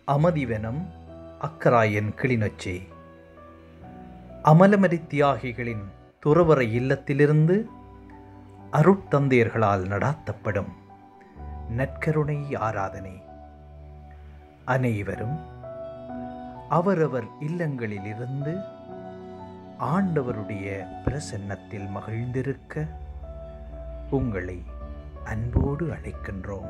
அமதிவனம் அக்கராயன் கிளிநொச்சி அமலமரி தியாகிகளின் துறவற இல்லத்திலிருந்து அருட்தந்தையர்களால் நடாத்தப்படும் நற்கருணை ஆராதனை அனைவரும் அவரவர் இல்லங்களிலிருந்து ஆண்டவருடைய பிரசன்னத்தில் மகிழ்ந்திருக்க உங்களை அன்போடு அழைக்கின்றோம்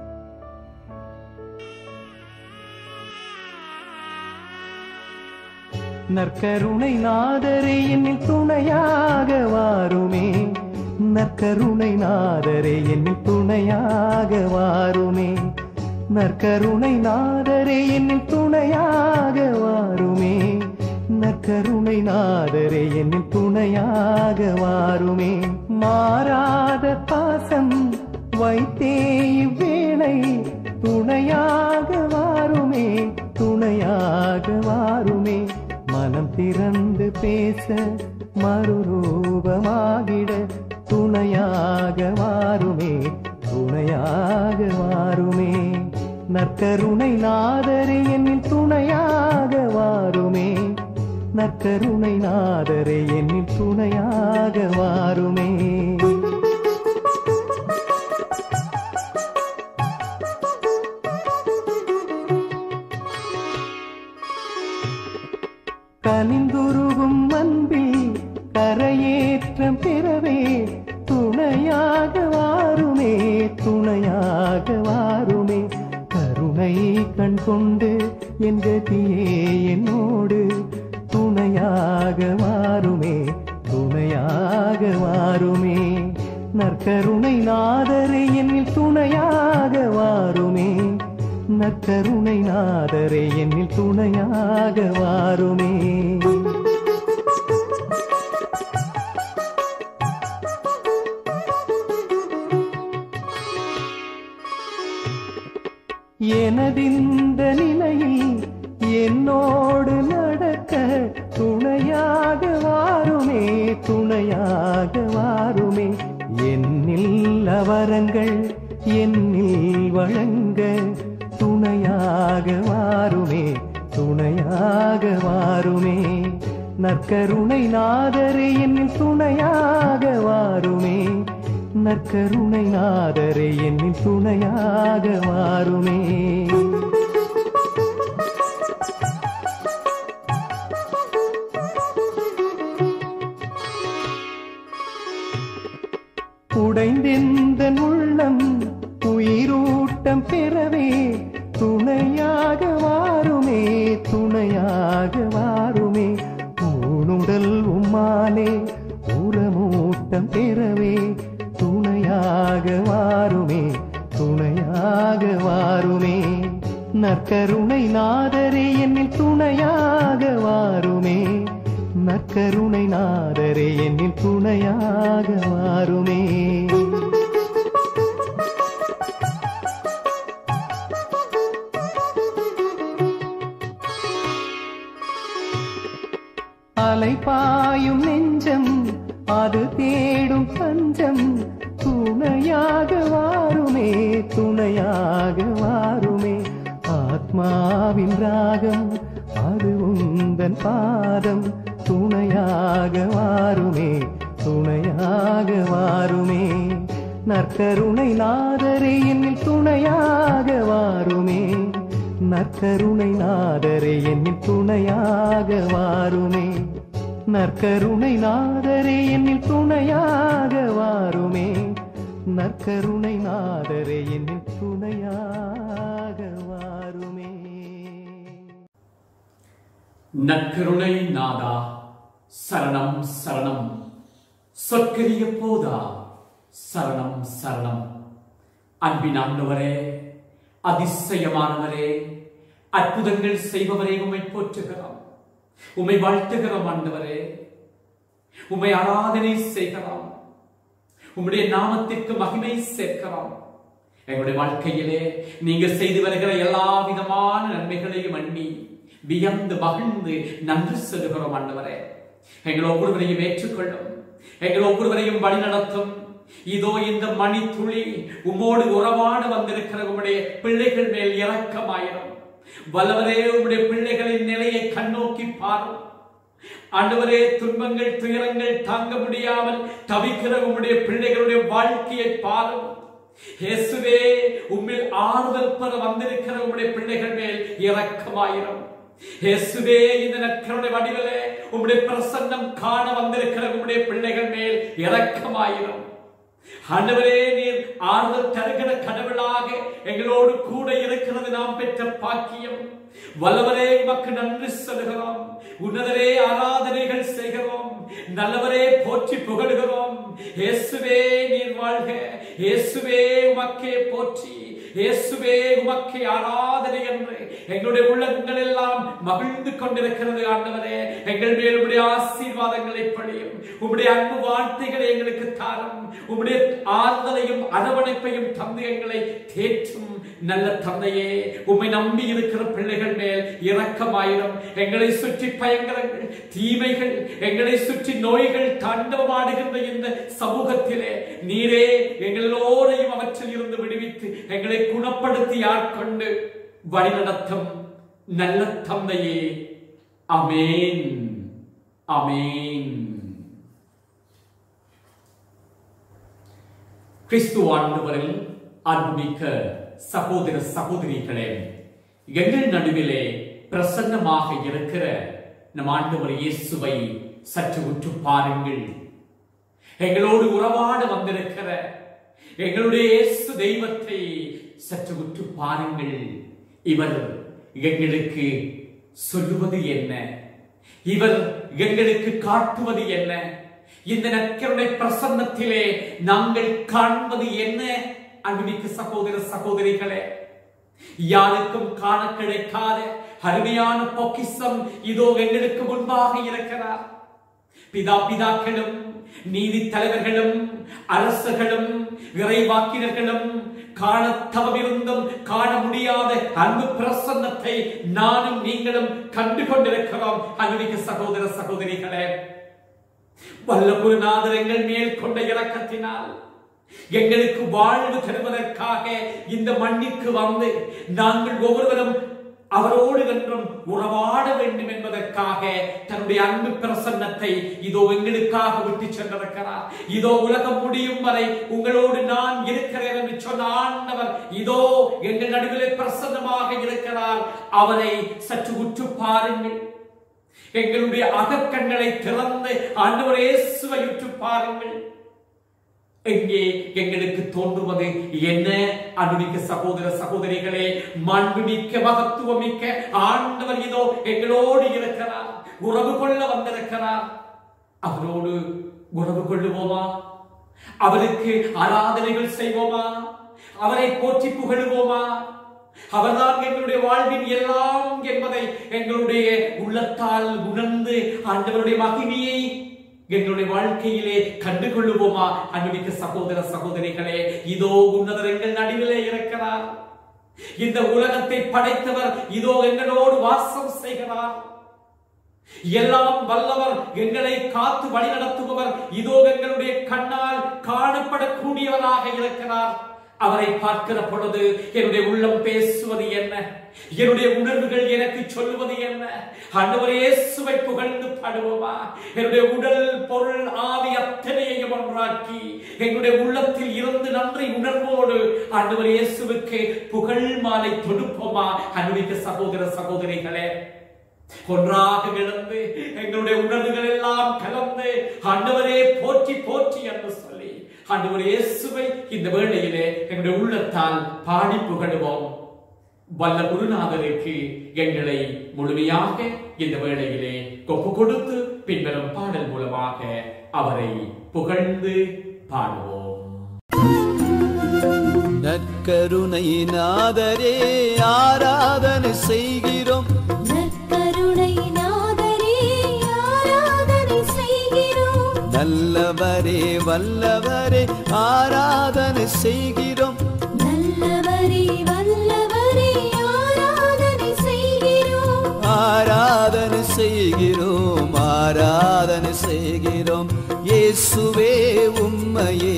நற்கருணை நாதரே என்னில் துணையாக வாருமே நற்கருணை நாதரே என்னில் துணையாக வாருமே நற்கருணை நாதரே என்னில் துணையாக வாருமே நற்கருணை நாதரே என்னில் துணையாக வாருமே மாறாத பாசம் வைத்தே இவ்வேளை துணையாக வாருமே துணையாக வாருமே மனம் திறந்து பேச மறுரூபமாகிட துணையாக வாருமே துணையாக வாருமே நற்கருணை நாதரே என்னில் துணையாக வாருமே நற்கருணை நாதரே என்னில் துணையாக வாருமே கனிந்துருகும் அன்பில் கரையேற்றம் பெறவே துணையாக வாருமே துணையாக வாருமே கருணை கண் கொண்டு என் கதியே என்னோடு துணையாக வாருமே துணையாக வாருமே நற்கருணை நாதரே என்னில் துணையாக வாருமே நற்கருணை நாதரே என்னில் துணையாக வாருமே எனதிந்த நிலையில் என்னோடு நடக்க துணையாக வாருமே துணையாக வாருமே என்னில் அவரங்கள் என்னில் வழங்க துணையாக வாருமே துணையாக வாருமே நற்கருணை நாதரே என்னில் துணையாக வாருமே நற்கருணை நாதரே என்னில் துணையாக வாருமே உடைந்தெந்த உள்ளம் உயிரூட்டம் பெறவே துணையாக வாருமே துணையாக வாருமே ஊனுடல் உம்மாலே உரமூட்டம் பெறவே துணையாக வாருமே துணையாக வாருமே நற்கருணை நாதரே என்னில் துணையாக வாருமே நற்கருணை நாதரே என்னில் துணையாக வாருமே அலைபாயும் நெஞ்சம் அது தேடும் பஞ்சம் துணையாக வாருமே துணையாக வாருமே ஆத்மாவின் ராகம் அது உந்தன் பாதம் துணையாக வாருமே துணையாக வாருமே நற்கருணை நாதரே என்னில் துணையாக வாருமே நற்கருணை நாதரே என்னில் துணையாக வாருமே நற்கருணை நாதரே என்னில் துணையாக வாருமே நற்கருணை நாதரே என்னில் துணையாக வாருமே நற்கருணை நாதா சரணம் சரணம் சொற்கரிய போதா சரணம் சரணம் அன்பின் ஆண்டவரே அதிசயமானவரே அற்புதங்கள் செய்பவரே உம்மை போற்றுகிறோம் உம்மை வாழ்த்துகிறோம் ஆண்டவரே உம்மை ஆராதனை செய்கிறோம் உம்முடைய நாமத்திற்கு மகிமை சேர்க்கிறோம் எங்களுடைய வாழ்க்கையிலே நீங்க செய்து வருகிற எல்லா விதமான நன்மைகளையும் எண்ணி வியந்து மகிழ்ந்து நன்றி செலுகிறோம் ஆண்டவரே எங்கள் ஒவ்வொருவரையும் ஏற்றுக்கொள்ளும் எங்கள் ஒவ்வொருவரையும் வழிநடத்தும் இதோ இந்த மணி துளி உம்மோடு உறவாட வந்திருக்கிற உம்முடைய பிள்ளைகள் மேல் இரக்கமாயிரும் வல்லவரே உம்முடைய பிள்ளைகளின் நிலையை கண்ணோக்கி பாரும் ஆண்டவரே துன்பங்கள் துயரங்கள் தாங்க முடியாமல் தவிக்கிற உம்முடைய பிள்ளைகளுடைய வாழ்க்கையை பாரும் இயேசுவே உம்மில் ஆறுதல் பெற வந்திருக்கிற உம்முடைய பிள்ளைகள் மேல் இரக்கமாயிரும் இயேசுவே இந்த நற்கருணை வடிவிலே உம்முடைய பிரசன்னம் காண வந்திருக்கிற உம்முடைய பிள்ளைகள் மேல் இரக்கமாயிரும் ஆண்டவரே நீர் ஆறுதல் தருகிற கடவுளாக எங்களோடு கூட இருக்கிறது நாம் பெற்ற பாக்கியம் வல்லவரே உமக்கு நன்றி சொல்கிறோம் உன்னதரே ஆராதனைகள் செய்கிறோம் நல்லவரே போற்றி புகழுகிறோம் இயேசுவே நீர் வாழ்க இயேசுவே உமக்கே போற்றி இயேசுவே உமக்கே ஆராதனை என்று எங்களுடைய உள்ளங்கள் எல்லாம் மகிழ்ந்து கொண்டிருக்கிறது ஆண்டவரே எங்கள் மேல் உடைய ஆசீர்வாதங்களை பழியும் உம்முடைய அன்பு வார்த்தைகளை எங்களுக்கு தாரும் உம்முடைய ஆறுதலையும் அரவணைப்பையும் தந்து எங்களை தேற்றும் நல்ல தந்தையே உம்மை நம்பி இருக்கிற பிள்ளைகள் மேல் இரக்கமாயிரம் எங்களை சுற்றி பயங்கரங்கள் தீமைகள் எங்களை சுற்றி நோய்கள் தாண்டவமாடுகின்ற இந்த சமூகத்திலே நீரே எங்களோரையும் அவற்றில் இருந்து விடுவித்து எங்களை குணப்படுத்தி ஆட்கொண்டு வழிநடத்தும் நல்ல தந்தையே அமேன் அமேன் கிறிஸ்து ஆண்டவரில் அன்புமிக்க சகோதர சகோதரிகளே எங்கள் நடுவிலே பிரசன்னமாக இருக்கிற நம் ஆண்டவர் இயேசுவை சற்று உற்று பாருங்கள் எங்களோடு உறவாட வந்திருக்கிற எங்களுடைய இயேசு தெய்வத்தை சற்று உற்று பாருங்கள் இவர் எங்களுக்கு சொல்லுவது என்ன இவர் எங்களுக்கு காட்டுவது என்ன இந்த நற்கருணை பிரசன்னத்திலே நாங்கள் காண்பது என்ன அன்புமிக்க சகோதர சகோதரிகளே யாருக்கும் காண கிடைக்காத அருமையான பொக்கிசம் இதோ எங்களுக்கு முன்பாக இருக்கிறார் பிதா பிதாக்களும் நீதி தலைவர்களும் அரசர்களும் இறைவாக்கினர்களும் காண தவமிருந்தும் காண முடியாத அன்பு பிரசன்னத்தை நானும் நீங்களும் கண்டு கொண்டிருக்கிறோம் அன்புமிக்க சகோதர சகோதரிகளே வல்ல குருநாதர் எங்கள் மேல் கொண்ட இரக்கத்தினால் எங்களுக்கு வாழ்வு தருவதற்காக இந்த மண்ணிற்கு வந்து நாங்கள் ஒவ்வொருவரும் அவரோடு என்றும் உறவாட வேண்டும் என்பதற்காக தன்னுடைய அன்பு பிரசன்னத்தை இதோ எங்களுக்காக விட்டு சென்றிருக்கிறார் இதோ உலகம் முடியும் வரை உங்களோடு நான் இருக்கிறேன் என்று சொன்ன ஆண்டவர் இதோ எங்கள் நடுவிலே பிரசன்னமாக இருக்கிறார் அவரை சற்று உற்று பாருங்கள் எங்களுடைய அகக்கண்களை திறந்து ஆண்டவர் இயேசுவை உற்று பாருங்கள் எங்கே எங்களுக்கு தோன்றுவது என்ன அன்புமிக்க சகோதர சகோதரிகளே மாண்புமிக்க மகத்துவமிக்க ஆண்டவர் இதோ எங்களோடு இருக்கிறார் உறவு கொள்ள வந்திருக்கிறார் அவரோடு உறவு கொள்ளுவோமா அவருக்கு ஆராதனைகள் செய்வோமா அவரை போற்றி புகழுவோமா அவர்தான் எங்களுடைய வாழ்வின் எல்லாம் என்பதை எங்களுடைய உள்ளத்தால் உணர்ந்து ஆண்டவருடைய மகிமையை எங்களுடைய வாழ்க்கையிலே கண்டு கொள்ளுவோமா அன்புமிக்க சகோதர சகோதரிகளே இதோ உன்னதர் எங்கள் நடுவிலே இருக்கிறார் இந்த உலகத்தை படைத்தவர் இதோ எங்களோடு வாசம் செய்கிறார் எல்லாம் வல்லவர் எங்களை காத்து வழி நடத்துபவர் இதோ எங்களுடைய கண்ணால் காணப்படக்கூடியவராக இருக்கிறார் அவரை பார்க்கிற பொழுது என்னுடைய உள்ளம் பேசுவது என்ன என்னுடைய உணர்வுகள் எனக்கு சொல்லுவது என்ன ஆண்டவரே இயேசுவை புகழ்ந்து பாடுவோமா என்னுடைய உடல் பொருள் ஆவி அத்தனையையும் ஒன்றாக்கி எங்களுடைய உள்ளத்தில் இருந்து நன்றி உணர்வோடு ஆண்டவர் இயேசுவுக்கு புகழ் மாலை தொடுப்போமா அன்புமிக்க சகோதர சகோதரிகளே ஒன்றாக கிடந்து எங்களுடைய உணர்வுகள் எல்லாம் கலந்து ஆண்டவரே போற்றி போற்றி என்று சொல்லி ஆண்டவர் இயேசுவை இந்த வேளையிலே எங்களுடைய உள்ளத்தால் பாடி புகழுவோம் வல்ல குருநாதருக்கு எங்களை முழுமையாக இந்த வேளையிலே கொப்பு கொடுத்து பின்வரும் பாடல் மூலமாக அவரை புகழ்ந்து பாடுவோம் நற்கருணை நாதரே ஆராதனை செய்கிறோம் நற்கருணை நாதரே ஆராதனை செய்கிறோம் நல்லவரே வல்லவரே ஆராதனை செய்கிறோம் நல்லவரே வல்லவரே ஆராதனை செய்கிறோம் ஆராதனை செய்கிறோம் ஆராதனை செய்கிறோம் இயேசுவே உம்மையே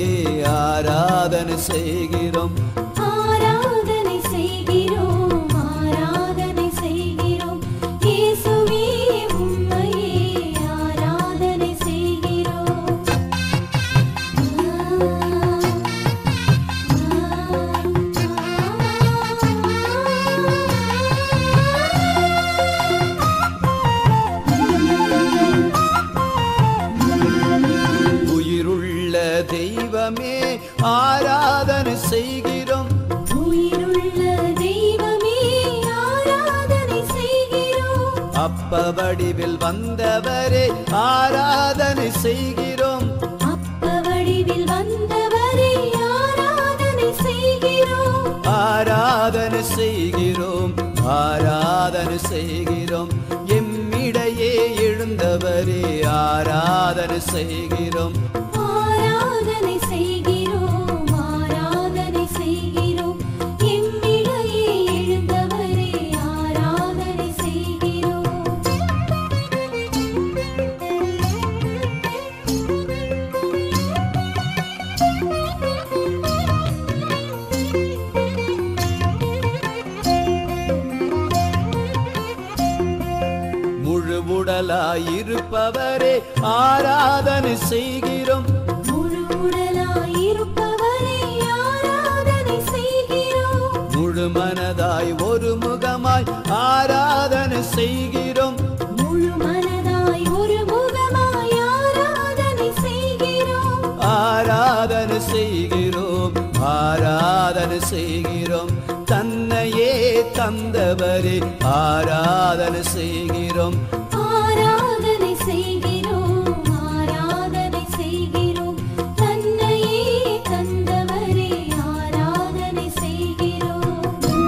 ஆராதனை செய்கிறோம் ஆராதனை செய்கிறோம் ஆராதனை அப்ப வடிவில் வந்தவரே ஆராதனை செய்கிறோம் அப்ப வடிவில் வந்தவரே ஆராதனை செய்கிறோம் ஆராதனை செய்கிறோம் ஆராதனை செய்கிறோம் எம்மிடையே எழுந்தவரே ஆராதனை செய்கிறோம் ஆராதனை செய்கிறோம் ஆராதனை செய்கிறோம் எம்மிடையே எழுந்தவரே ஆராதனை செய்கிறோம் முழு உடலாயிருப்பவரே ஆராதனை செய்கிறோம் முழு உடலாயிருப்பவரே ஆராதனை செய்கிறோம் முழு மனதாய் ஒரு முகமாய் ஆராதனை செய்கிறோம் முழு மனதாய் ஒரு முகமாய் ஆராதனை செய்கிறோம் ஆராதனை செய்கிறோம் ஆராதனை செய்கிறோம் தன்னையே தந்தவரே ஆராதனை செய்கிறோம் ஆராதனை செய்கிறோம் ஆராதனை செய்கிறோம் தன்னையே தந்தவரே ஆராதனை செய்கிறோம்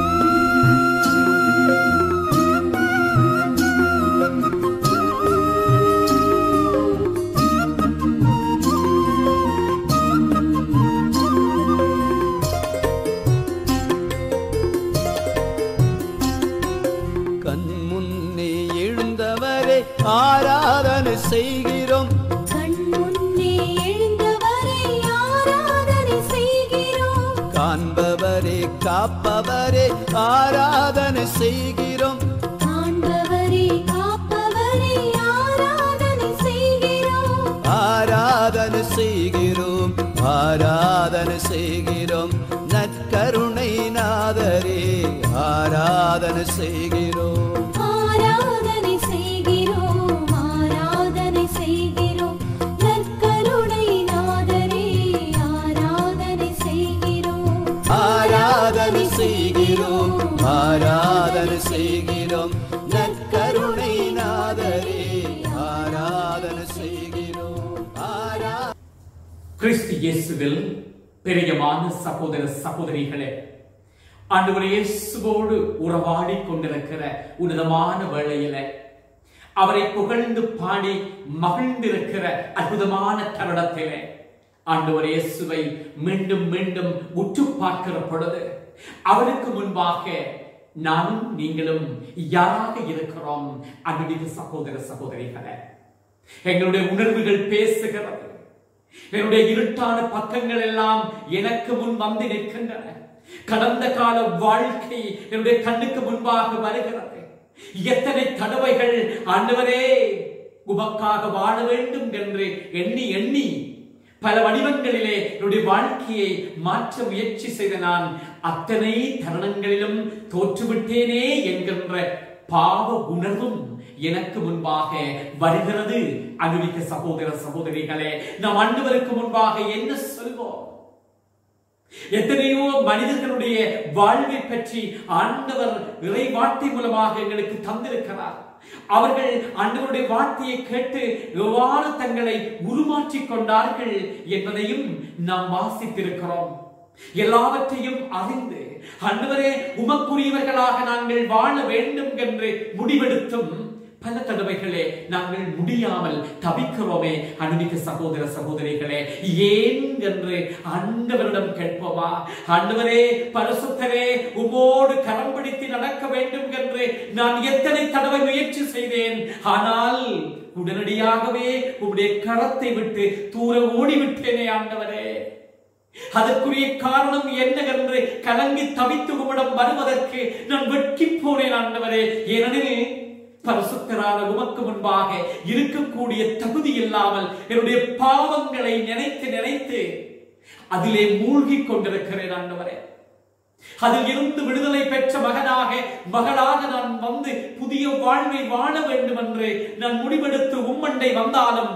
கண் முன்னே எழுந்தவரே ஆராதனை செய்கிறோம் கண் முன்னே எழுந்தவரே ஆராதனை செய்கிறோம் காண்பவரே காப்பவரே ஆராதனை செய்கிறோம் காண்பவரே காப்பவரே ஆராதனை செய்கிறோம் ஆராதனை செய்கிறோம் ஆராதனை செய்கிறோம் நற்கருணை நாதரே ஆராதனை செய்கிறோம் ஆராதனை செய்கிறோம் ஆராதனை செய்கிறோம் நற்கருணை நாதரே ஆராதனை செய்கிறோம் ஆராதனை செய்கிறோம் ஆராதனை செய்கிறோம் நற்கருணை நாதரே ஆராதனை செய்கிறோம் ஆரா கிறிஸ்து இயேசுவில் பிரியமான சகோதர சகோதரிகளே ஆண்டவர் இயேசுவோடு உறவாடி கொண்டிருக்கிற உன்னதமான வேளையில அவரை புகழ்ந்து பாடி மகிழ்ந்திருக்கிற அற்புதமான தருணத்திலே ஆண்டவர் இயேசுவை மீண்டும் மீண்டும் உற்று பார்க்கிற பொழுது அவருக்கு முன்பாக நானும் நீங்களும் யாராக இருக்கிறோம் அன்பின் சகோதர சகோதரிகளே எங்களுடைய உணர்வுகள் பேசுகிறது என்னுடைய இருட்டான பக்கங்கள் எல்லாம் எனக்கு முன் வந்து நிற்கின்றன கடந்த கால வாழ்க்கை என்னுடைய கண்ணுக்கு முன்பாக வருகிறது எத்தனை தடவைகள் ஆண்டவரே உமக்காக வாழ வேண்டும் என்று எண்ணி எண்ணி பல வடிவங்களிலே என்னுடைய வாழ்க்கையை மாற்ற முயற்சி செய்த நான் அத்தனை தருணங்களிலும் தோற்றுவிட்டேனே என்கின்ற பாவ உணர்வும் எனக்கு முன்பாக வருகிறது அனுமிக்க சகோதர சகோதரிகளே நாம் ஆண்டவருக்கு முன்பாக என்ன சொல்வோம் எத்தனையோ மனிதர்களுடைய வாழ்வை பற்றி ஆண்டவர் இறை வார்த்தை மூலமாக எங்களுக்கு தந்திருக்கிறார் அவர்கள் ஆண்டவருடைய வார்த்தையை கேட்டு எவ்வாறு தங்களை உருமாற்றிக் கொண்டார்கள் என்பதையும் நாம் வாசித்திருக்கிறோம் எல்லாவற்றையும் அறிந்து ஆண்டவரே உமக்குரியவர்களாக நாங்கள் வாழ வேண்டும் என்று முடிவெடுத்தும் பல தடவைகளே நாங்கள் முடியாமல் தவிக்கிறோமே அனுமிக்க சகோதர சகோதரிகளே ஏன் என்று ஆண்டவரிடம் கேட்போமா ஆண்டவரே பரிசுத்தரே உமோடு கரம் பிடித்து நடக்க வேண்டும் என்று நான் எத்தனை தடவை முயற்சி செய்தேன் ஆனால் உடனடியாகவே உம்முடைய கரத்தை விட்டு தூர ஓடிவிட்டேனே ஆண்டவரே அதற்குரிய காரணம் என்னவென்று கலங்கி தவித்து உம்மிடம் வருவதற்கு நான் வெட்கி போனேன் ஆண்டவரே ஏனெனில் பரிசுத்தரான உமக்கு முன்பாக இருக்கக்கூடிய தகுதி இல்லாமல் என்னுடைய பாவங்களை நினைத்து நினைத்து அதிலே மூழ்கி கொண்டிருக்கிறேன் ஆண்டவரே அதில் இருந்து விடுதலை பெற்ற மகனாக மகளாக நான் வந்து புதிய வாழ்வை வாழ வேண்டும் என்று நான் முடிவெடுத்து உம்மண்டை வந்தாலும்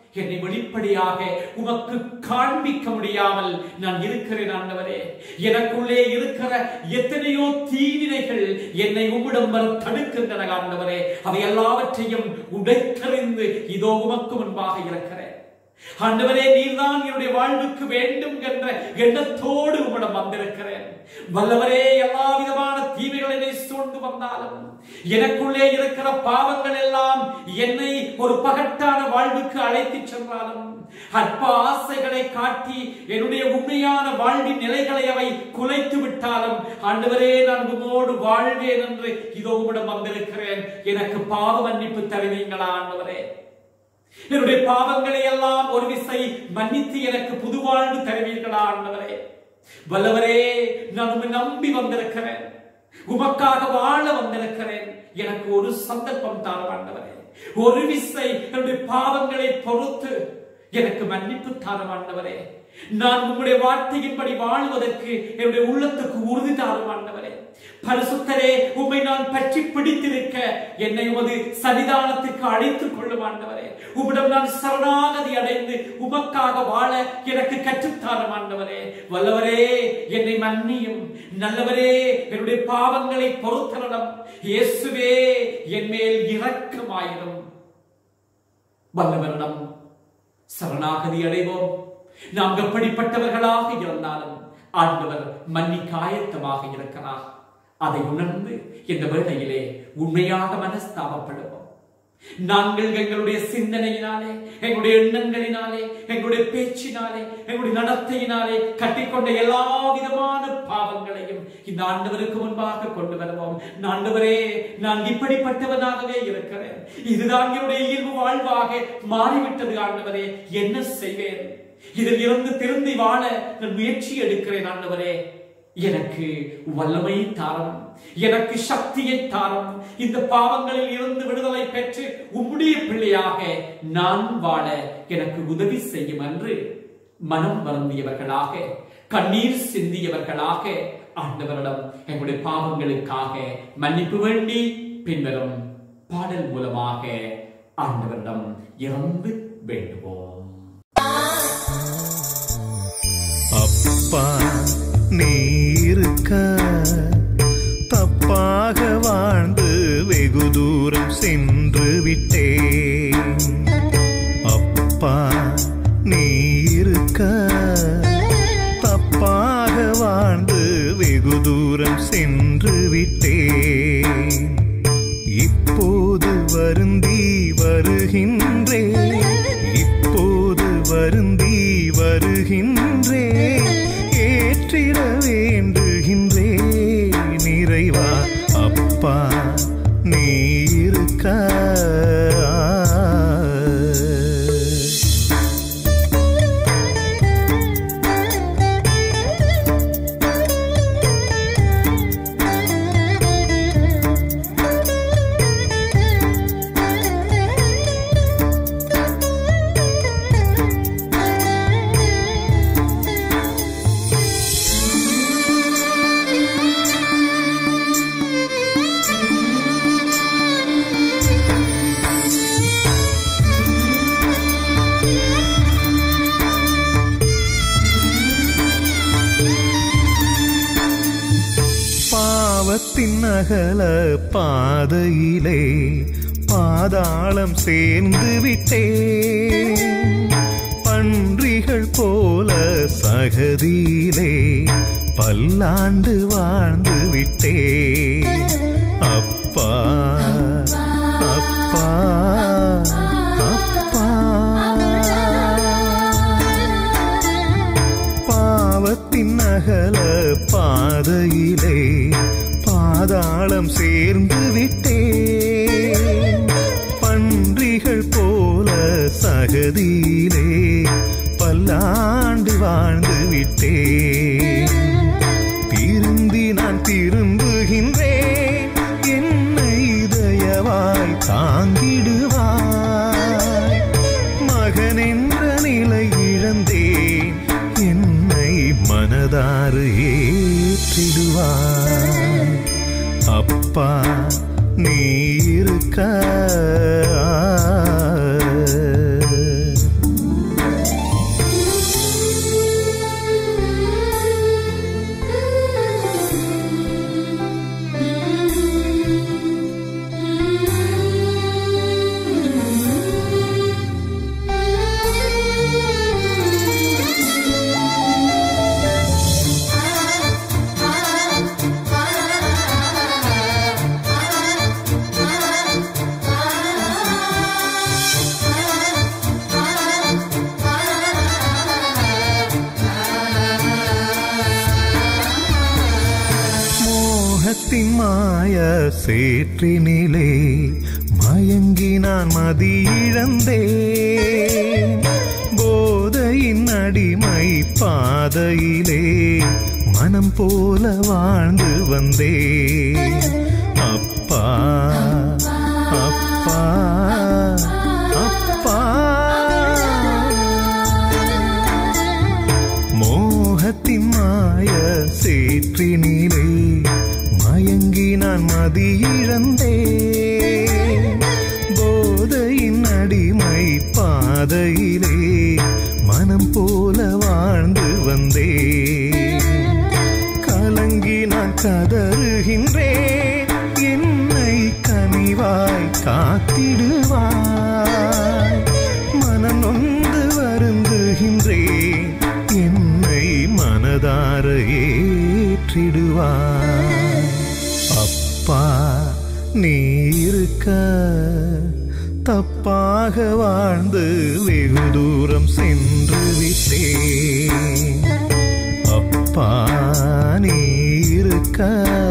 என்னை வெளிப்படையாக உமக்கு காண்பிக்க முடியாமல் நான் இருக்கிறேன் ஆண்டவரே எனக்குள்ளே இருக்கிற எத்தனையோ தீவினைகள் என்னை உம்மிடம் வர தடுக்கின்றன ஆண்டவரே அவை எல்லாவற்றையும் உடைத்தறிந்து இதோ உமக்கு முன்பாக இருக்கிறேன் ஆண்டவரே நீர்தான் என்னுடைய வாழ்வுக்கு வேண்டும் என்ற எண்ணத்தோடு உம்மிடம் வந்திருக்கிறேன் வல்லவரே எல்லா விதமான தீமைகள் என்னை சூழ்ந்து வந்தாலும் எனக்குள்ளே இருக்கிற பாவங்கள் எல்லாம் என்னை ஒரு பகட்டான வாழ்வுக்கு அழைத்துச் சென்றாலும் அற்ப ஆசைகளை காட்டி என்னுடைய உண்மையான வாழ்வின் நிலைகளை அவை குலைத்து விட்டாலும் ஆண்டவரே நான் உமோடு வாழ்வேன் என்று இதோ உம்மிடம் வந்திருக்கிறேன் எனக்கு பாவ மன்னிப்பு தருவீங்களா ஆண்டவரே என்னுடைய பாவங்களை எல்லாம் ஒரு விசை மன்னித்து எனக்கு புது வாழ்வு தருவீர்களா ஆண்டவரே வல்லவரே நான் உம்மை நம்பி வந்திருக்கிறேன் உமக்காக வாழ வந்திருக்கிறேன் எனக்கு ஒரு சந்தர்ப்பம் தாரும் ஆண்டவரே ஒரு விசை என்னுடைய பாவங்களை பொறுத்து எனக்கு மன்னிப்பு தாரும் ஆண்டவரே நான் உங்களுடைய வார்த்தையின்படி வாழ்வதற்கு என்னுடைய உள்ளத்துக்கு உறுதி தாரும் ஆண்டவரே பரிசுத்தரே உம்மை நான் பற்றி பிடித்திருக்க என்னை உமது சன்னிதானத்துக்கு அழைத்துக் கொள்ளும் ஆண்டவரே உம்மிடம் நான் சரணாகதி அடைந்து உமக்காக வாழ எனக்கு கற்றுத்தாரும் ஆண்டவரே வல்லவரே என்னை மன்னியும் நல்லவரே என்னுடைய பாவங்களை பொறுத்தரணும் இயேசுவே என் மேல் இரக்கமாயிரும் வல்லவரிடம் சரணாகதி அடைவோம் நாம் எப்படிப்பட்டவர்களாக இருந்தாலும் ஆண்டவர் மன்னிக்க ஆயத்தமாக இருக்கிறார் அதை உணர்ந்து இந்த வேளையிலே உண்மையாக மனஸ்தாபப்படுவோம் நாங்கள் எங்களுடைய சிந்தனையினாலே எங்களுடைய எண்ணங்களினாலே எங்களுடைய பேச்சினாலே எங்களுடைய நடத்தையினாலே கட்டிக்கொண்ட எல்லா விதமான பாவங்களையும் இந்த ஆண்டவருக்கு முன்பாக கொண்டு வருவோம் ஆண்டவரே நான் இப்படிப்பட்டவனாகவே இருக்கிறேன் இதுதான் என்னுடைய இயல்பு வாழ்வாக மாறிவிட்டது ஆண்டவரே என்ன செய்வேன் இதில் இருந்து திருந்தி வாழ நான் முயற்சி எடுக்கிறேன் ஆண்டவரே எனக்கு வல்லமை தாரம் எனக்கு சக்தியை தாரம் இந்த பாவங்களில் இருந்து விடுதலை பெற்று உம்முடைய பிள்ளையாக நான் வாழ எனக்கு உதவி செய்யும் என்று மனம் வருந்தியவர்களாக கண்ணீர் சிந்தியவர்களாக ஆண்டவரிடம் எங்களுடைய பாவங்களுக்காக மன்னிப்பு வேண்டி பின்வரும் பாடல் மூலமாக ஆண்டவரிடம் இறந்து வேண்டுவோம் அப்பா நீ இருக்க தப்பாக வாழ்ந்து வெகு தூரம் சென்று விட்டேன் அப்பா நீ இருக்க தப்பாக வாழ்ந்து வெகு தூரம் சென்று விட்டேன் இப்போது வருந்தி வருகின்றேன் இப்போது வருந்தி வருகின்றே ஏற்றிட வேண்டுகின்றே நிறைவா அப்பா நீ இருக்க பாவத்தின் அகல பாதையிலே பாதாளம் சேர்ந்து விட்டேன் பன்றிகள் போல சகதியிலே பல்லாண்டு வாழ்ந்து விட்டேன் அப்பா அப்பா அப்பா பாவத்தின் அகல பாதையிலே பாதாளம் சேர்ந்து விட்டேன் பன்றிகள் போல சகதியிலே பல்லாண்டு வாழ்ந்து விட்டேன் திருந்தி நான் திரும்புகின்றேன் என்னை இதயவாய் தாங்கிடுவாய் மகன் என்ற நிலை இழந்தேன் என்னை மனதாறு ஏற்றிடுவாய் அப்பா நீ இருக்க சேற்றினிலே மயங்கி நான் மதியிழந்தேன் போதையின் அடிமை பாதையிலே மனம் போல வாழ்ந்து வந்தேன் அப்பா அப்பா அப்பா மோகத்தின் மாய சேற்றினிலே மயங்கி நான் மதியிழந்தேன் போதையின் அடிமை பாதையிலே மனம் போல வாழ்ந்து வந்தேன் கலங்கி நான் கதறுகின்றேன் என்னை கனிவாய் காத்திடுவாய் மனம் நொந்து வருந்துகின்றேன் என்னை மனதார ஏற்றிடுவாய் அப்பா நீ இருக்க தப்பாக வாழ்ந்து வெகு தூரம் சென்று விட்டேன் அப்பா நீ இருக்க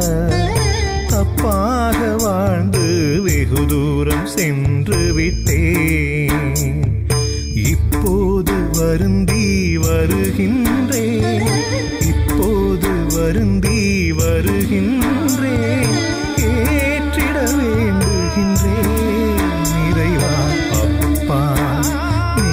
தப்பாக வாழ்ந்து வெகு தூரம் சென்று விட்டேன் இப்போது வருந்தி வருகின்றேன் இப்போது வருந்தி வருகின்றேன் ஏற்றிட வேண்டுகின்றேன் நிறைவா அப்பா நீ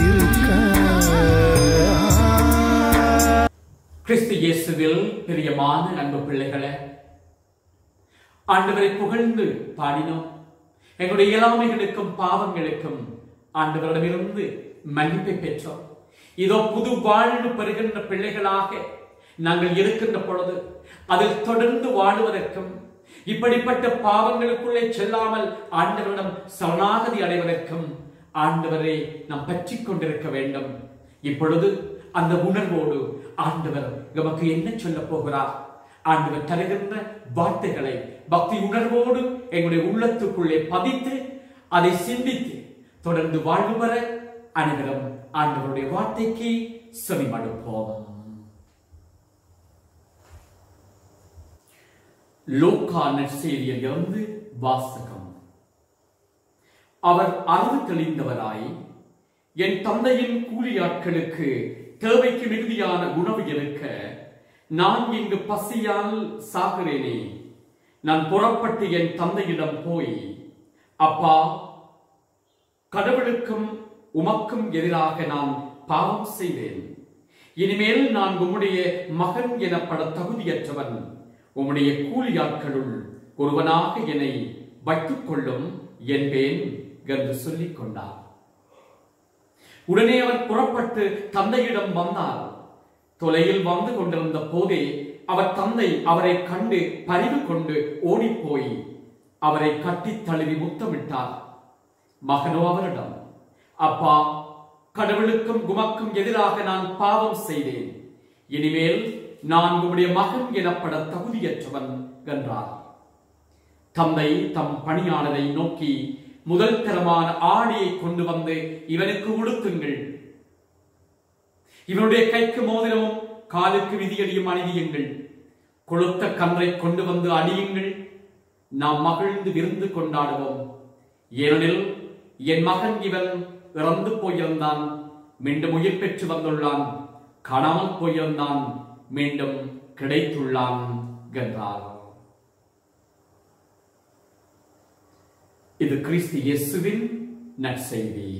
இருக்க கிறிஸ்து இயேசுவில் பிரியமான அன்பு பிள்ளைகளே ஆண்டவரை புகழ்ந்து பாடினோம் எங்களுடைய இயலாமைகளுக்கும் பாவங்களுக்கும் ஆண்டவரிடமிருந்து மன்னிப்பை பெற்றோம் இதோ புது வாழ்வு பெறுகின்ற பிள்ளைகளாக நாங்கள் இருக்கின்ற பொழுது அதில் தொடர்ந்து வாழுவதற்கும் இப்படிப்பட்ட பாவங்களுக்குள்ளே செல்லாமல் ஆண்டவரிடம் சரணாகதி அடைவதற்கும் ஆண்டவரை நாம் பற்றிக் கொண்டிருக்க வேண்டும் இப்பொழுது அந்த உணர்வோடு ஆண்டவர் நமக்கு என்ன சொல்ல போகிறார் ஆண்டவர் தருகின்ற வார்த்தைகளை பக்தி உணர்வோடு எங்களுடைய உள்ளத்துக்குள்ளே பதித்து அதை சிந்தித்து தொடர்ந்து வாழ்வு பெற அனைவரும் ஆண்டவருடைய வார்த்தைக்கு செவிமடுப்போம் லோக்கா நற்செய்தியில் இருந்து வாசகம் அவர் அறிவு தெளிந்தவராய் என் தந்தையின் கூலியாட்களுக்கு தேவைக்கு மிகுதியான உணவு இருக்க நான் இங்கு பசியால் சாகிறேனே நான் புறப்பட்டு என் தந்தையிடம் போய் அப்பா கடவுளுக்கும் உமக்கும் எதிராக நான் பாவம் செய்தேன் இனிமேல் நான் உம்முடைய மகன் எனப்பட தகுதியற்றவன் உம்முடைய கூலியாட்களுள் ஒருவனாக என்னை வைத்துக் கொள்ளும் என்பேன் என்று சொல்லிக் கொண்டார் உடனே அவர் புறப்பட்டு தந்தையிடம் வந்தார் தொலையில் வந்து கொண்டிருந்த போதே அவர் தந்தை அவரை கண்டு பரிவு கொண்டு ஓடிப்போய் அவரை கட்டித் தழுவி முத்தமிட்டார் மகனோ அவரிடம் அப்பா கடவுளுக்கும் குமக்கும் எதிராக நான் பாவம் செய்தேன் இனிமேல் நான் உம்முடைய மகன் எனப்பட தகுதியற்றவன் என்றார் தந்தை தம் பணியாளரை நோக்கி முதல் தரமான ஆடையை கொண்டு வந்து இவனுக்கு உடுத்துங்கள் இவனுடைய கைக்கு மோதிரமும் காலுக்கு விதியடியும் அணிவியுங்கள் கொளுத்த கன்றை கொண்டு வந்து அணியுங்கள் நாம் மகிழ்ந்து விருந்து கொண்டாடுவோம் ஏனெனில் என் மகன் இவன் இறந்து போயிருந்தான் மீண்டும் உயிர் பெற்று வந்துள்ளான் காணாமல் போயிருந்தான் மீண்டும் கிடைத்துள்ளான் என்றார் இது கிறிஸ்து இயேசுவின் நற்செய்தி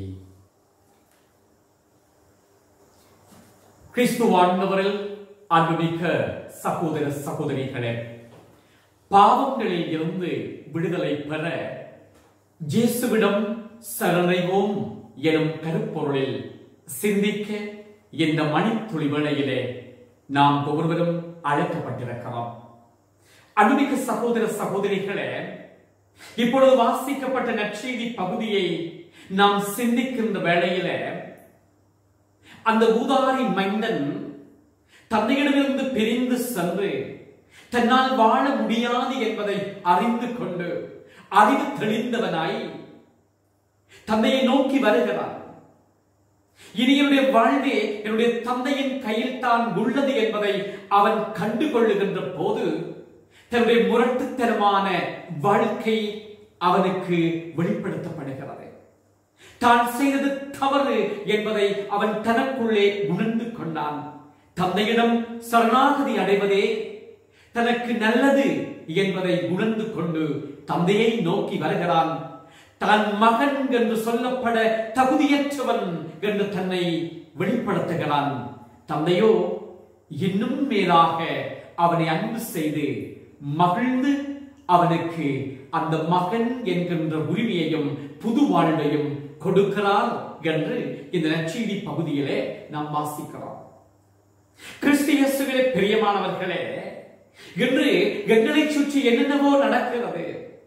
கிறிஸ்துவானவரில் அன்புமிக்க சகோதர சகோதரிகளே பாவங்களில் இருந்து விடுதலை பெற இயேசுவிடம் சரணடைவோம் எனும் கருப்பொருளில் சிந்திக்க இந்த மணித்துளி வேளையிலே நாம் ஒவ்வொருவரும் அழைக்கப்பட்டிருக்கிறோம் அன்புமிக்க சகோதர சகோதரிகளே இப்பொழுது வாசிக்கப்பட்ட நற்செய்தி பகுதியை நாம் சிந்திக்கின்ற வேளையில அந்த ஊதாரி மைந்தன் தந்தையிடமிருந்து பிரிந்து சென்று தன்னால் வாழ முடியாது என்பதை அறிந்து கொண்டு அறிவு தெளிந்தவனாய் தந்தையை நோக்கி வருகிறான் இனி என்னுடைய வாழ்வே என்னுடைய தந்தையின் கையில் தான் உள்ளது என்பதை அவன் கண்டு கொள்ளுகின்ற போது தன்னுடைய முரட்டுத்தனமான வாழ்க்கை அவனுக்கு வெளிப்படுத்தப்படுகிறது தான் செய்தது தவறு என்பதை அவன் தனக்குள்ளே உணர்ந்து கொண்டான் தந்தையிடம் சரணாகதி அடைவதே தனக்கு நல்லது என்பதை உணர்ந்து கொண்டு தந்தையை நோக்கி வருகிறான் தன் மகன் என்று சொல்லப்பட தகுதியற்றவன் என்று தன்னை வெளிப்படுத்துகிறான் தந்தையோ இன்னும் மேலாக அவனை அன்பு செய்து மகிழ்ந்து அவனுக்கு அந்த மகன் என்கின்ற உரிமையையும் புது வாழ்வையும் கொடுக்கிறார் என்று இந்த நற்செய்தி பகுதியிலே நாம் வாசிக்கிறோம் கிறிஸ்தியசுகளே பிரியமானவர்களே இன்று எங்களை சுற்றி என்னென்னவோ நடக்கிறது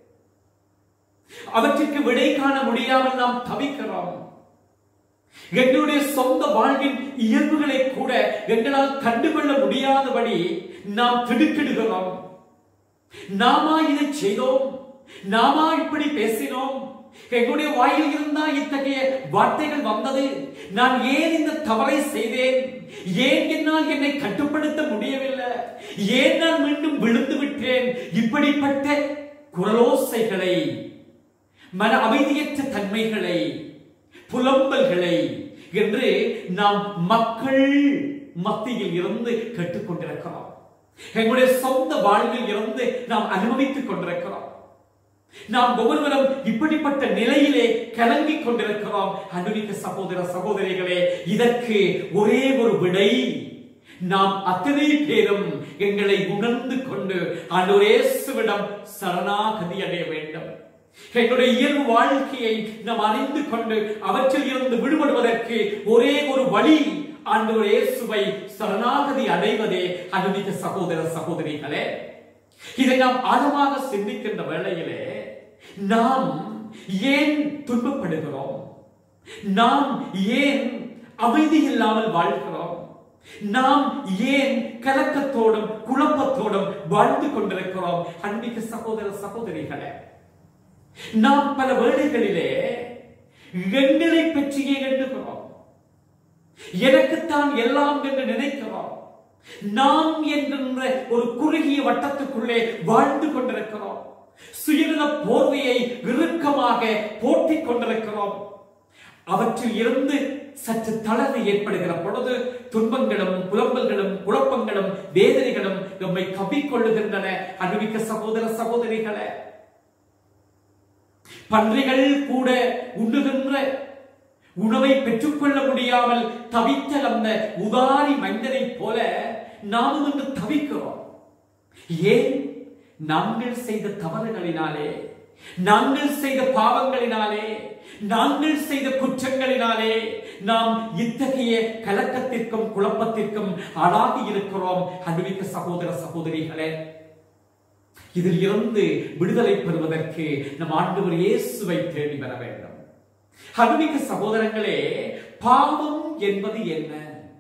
அவற்றுக்கு விடை காண முடியாமல் நாம் தவிக்கிறோம் எங்களுடைய சொந்த வாழ்வின் இயல்புகளை கூட எங்களால் கண்டுகொள்ள முடியாதபடி நாம் திடுக்கிடுகிறோம் நாமா இதை செய்தோம் நாமா இப்படி பேசினோம் எங்களுடைய வாயில் இருந்தா இத்தகைய வார்த்தைகள் வந்தது நான் ஏன் இந்த தவறை செய்தேன் ஏன் என்னால் என்னை கட்டுப்படுத்த முடியவில்லை ஏன் நான் மீண்டும் விழுந்து விட்டேன் இப்படிப்பட்ட குரலோசைகளை மன அமைதியற்ற தன்மைகளை புலம்பல்களை என்று நாம் மக்கள் மத்தியில் இருந்து கேட்டுக்கொண்டிருக்கிறோம் எங்களுடைய சொந்த வாழ்வில் இருந்து நாம் அனுபவித்துக் கொண்டிருக்கிறோம் நாம் ஒவ்வொருவரும் இப்படிப்பட்ட நிலையிலே கலங்கிக் கொண்டிருக்கிறோம் அன்புமிக்க சகோதர சகோதரிகளே இதற்கு ஒரே ஒரு விடை நாம் அத்தனை பேரும் எங்களை உணர்ந்து கொண்டு ஆண்டவரேசுவிடம் சரணாகதி அடைய வேண்டும் எங்களுடைய இயல்பு வாழ்க்கையை நாம் அறிந்து கொண்டு அவற்றில் இருந்து விடுபடுவதற்கு ஒரே ஒரு வழி ஆண்டவர் இயேசுவை சரணாகதி அடைவதே அனுமதித்த சகோதர சகோதரிகளே இதை நாம் ஆழமாக சிந்திக்கின்ற வேளையிலே நாம் ஏன் துன்பப்படுகிறோம் நாம் ஏன் அமைதி இல்லாமல் வாழ்கிறோம் நாம் ஏன் கலக்கத்தோடும் குழப்பத்தோடும் வாழ்ந்து கொண்டிருக்கிறோம் அன்பிக்க சகோதர சகோதரிகளே நாம் பல வேளைகளிலே எங்களை பற்றியே எண்ணுகிறோம் எனக்குத்தான் எல்லாம் என்று நினைக்கிறோம் நாம் என்கின்ற ஒரு குறுகிய வட்டத்துக்குள்ளே வாழ்ந்து கொண்டிருக்கிறோம் சுயநல போர்வையை இறுக்கமாக போட்டிக் கொண்டிருக்கிறோம் அவற்றில் இருந்து சற்று தளர்வு ஏற்படுகிற பொழுது துன்பங்களும் புலம்பல்களும் குழப்பங்களும் வேதனைகளும் நம்மை கவ்விக்கொள்ளுகின்றன அனுபவிக்க சகோதர சகோதரிகளே பன்றிகள் கூட உண்ணுகின்ற உணவை பெற்றுக்கொள்ள முடியாமல் தவித்த அந்த உதாரி மனிதனைப் போல நாமும் இன்று தவிக்கிறோம் ஏன் நாங்கள் செய்த தவறுகளினாலே நாங்கள் செய்த பாவங்களினாலே நாங்கள் செய்த குற்றங்களினாலே நாம் இத்தகைய கலக்கத்திற்கும் குழப்பத்திற்கும் ஆளாகி இருக்கிறோம் அன்புமிக்க சகோதர சகோதரிகளே இதில் இருந்து விடுதலை பெறுவதற்கு நம் ஆண்டவர் இயேசுவை தேடி வர வேண்டும் அன்புமிக்க சகோதரங்களே பாவம் என்பது என்ன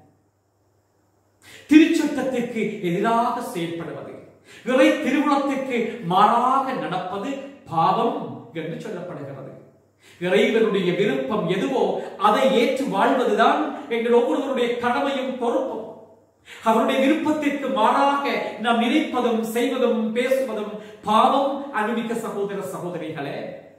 திருச்சட்டத்திற்கு எதிராக செயல்படுவது இறை திருவுளத்திற்கு மாறாக நடப்பது பாவம் என்று சொல்லப்படுகிறது இறைவனுடைய விருப்பம் எதுவோ அதை ஏற்று வாழ்வதுதான் எங்கள் ஒவ்வொருவருடைய கடமையும் பொறுப்பும் அவருடைய விருப்பத்திற்கு மாறாக நாம் நினைப்பதும் செய்வதும் பேசுவதும் பாவம் அனுமிக்க சகோதர சகோதரிகளே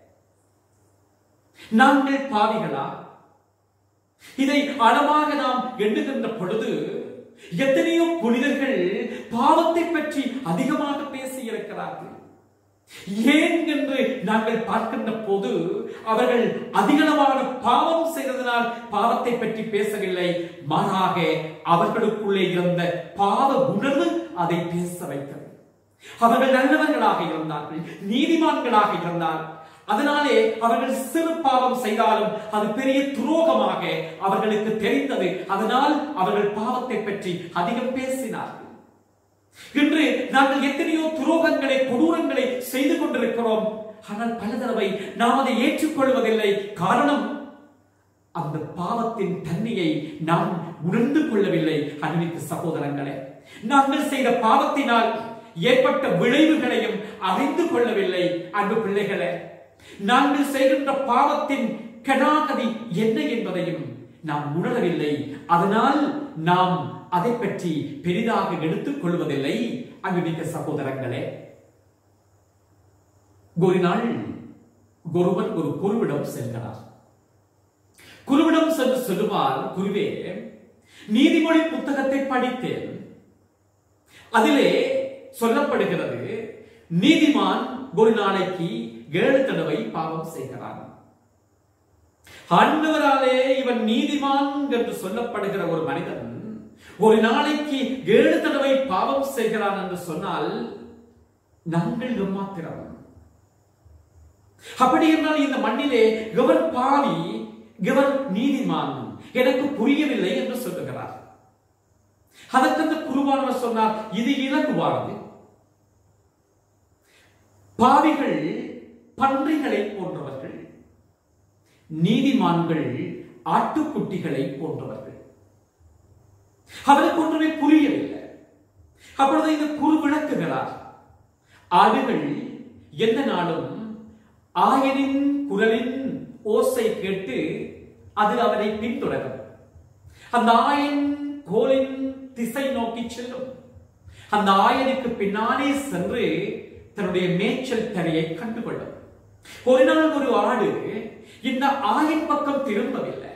நாங்கள் பாவிகளா இதை அளவாக நாம் எண்ணுகின்ற பொழுது எத்தனையோ புனிதர்கள் பாவத்தை பற்றி அதிகமாக பேசி இருக்கிறார்கள் ஏன் என்று நாங்கள் பார்க்கின்ற போது அவர்கள் அதிகளவான பாவம் செய்ததனால் பாவத்தை பற்றி பேசவில்லை மாறாக அவர்களுக்குள்ளே இருந்த பாவ உணர்வு அதை பேச வைத்தது அவர்கள் நல்லவர்களாக இருந்தார்கள் நீதிமான்களாக இருந்தார் அதனாலே அவர்கள் சிறு பாவம் செய்தாலும் அது பெரிய துரோகமாக அவர்களுக்கு தெரிந்தது அதனால் அவர்கள் பாவத்தை பற்றி அதிகம் பேசினார்கள் இன்று நாங்கள் எத்தனையோ துரோகங்களை கொடூரங்களை செய்து கொண்டிருக்கிறோம் ஆனால் பல தடவை நாம் அதை ஏற்றுக்கொள்வதில்லை காரணம் அந்த பாவத்தின் தன்மையை நாம் உணர்ந்து கொள்ளவில்லை அன்பிற்கு சகோதரங்களே நாங்கள் செய்த பாவத்தினால் ஏற்பட்ட விளைவுகளையும் அறிந்து கொள்ளவில்லை அன்பு பிள்ளைகளே நாங்கள் செய்கின்ற பாவத்தின் கடாகதி என்ன என்பதையும் நாம் உணரவில்லை அதனால் நாம் அதை பற்றி பெரிதாக எடுத்துக் கொள்வதில்லை அன்புமிக்க சகோதரங்களே ஒரு நாள் ஒருவர் ஒரு குருவிடம் செல்கிறார் குருவிடம் சென்று சொல்லுவார் குருவே நீதிமொழி புத்தகத்தை படித்தேன் அதிலே சொல்லப்படுகிறது நீதிமான் ஒரு நாளைக்கு ஏழு தடவை பாவம் செய்கிறான் ஆண்டவராலே இவன் நீதிமான் என்று சொல்லப்படுகிற ஒரு மனிதன் ஒரு நாளைக்கு ஏழு தடவை பாவம் செய்கிறான் என்று சொன்னால் நாங்கள் எம்மாத்திரம் அப்படி என்றால் இந்த மண்ணிலே எவர் பாவி எவர் நீதிமான் எனக்கு புரியவில்லை என்று சொல்லுகிறார் அதற்கு அந்த குருவானவர் சொன்னார் இது இலகுவானது பாவிகள் பன்றிகளை போன்றவர்கள் நீதிமான்கள் ஆட்டுக்குட்டிகளை போன்றவர்கள் அவருக்கு ஒன்றுமே புரியவில்லை அப்பொழுது இந்த குரு விளக்குகிறார் ஆடுகள் எந்த நாளும் ஆயனின் குரலின் ஓசை கேட்டு அது அவரை பின்தொடரும் அந்த ஆயன் கோலின் திசை நோக்கி செல்லும் அந்த ஆயனுக்கு பின்னாலே சென்று தன்னுடைய மேய்ச்சல் தரையை கண்டுகொள்ளும் ஒரு நாள் ஒரு ஆடு இந்த ஆயன் பக்கம் திரும்பவில்லை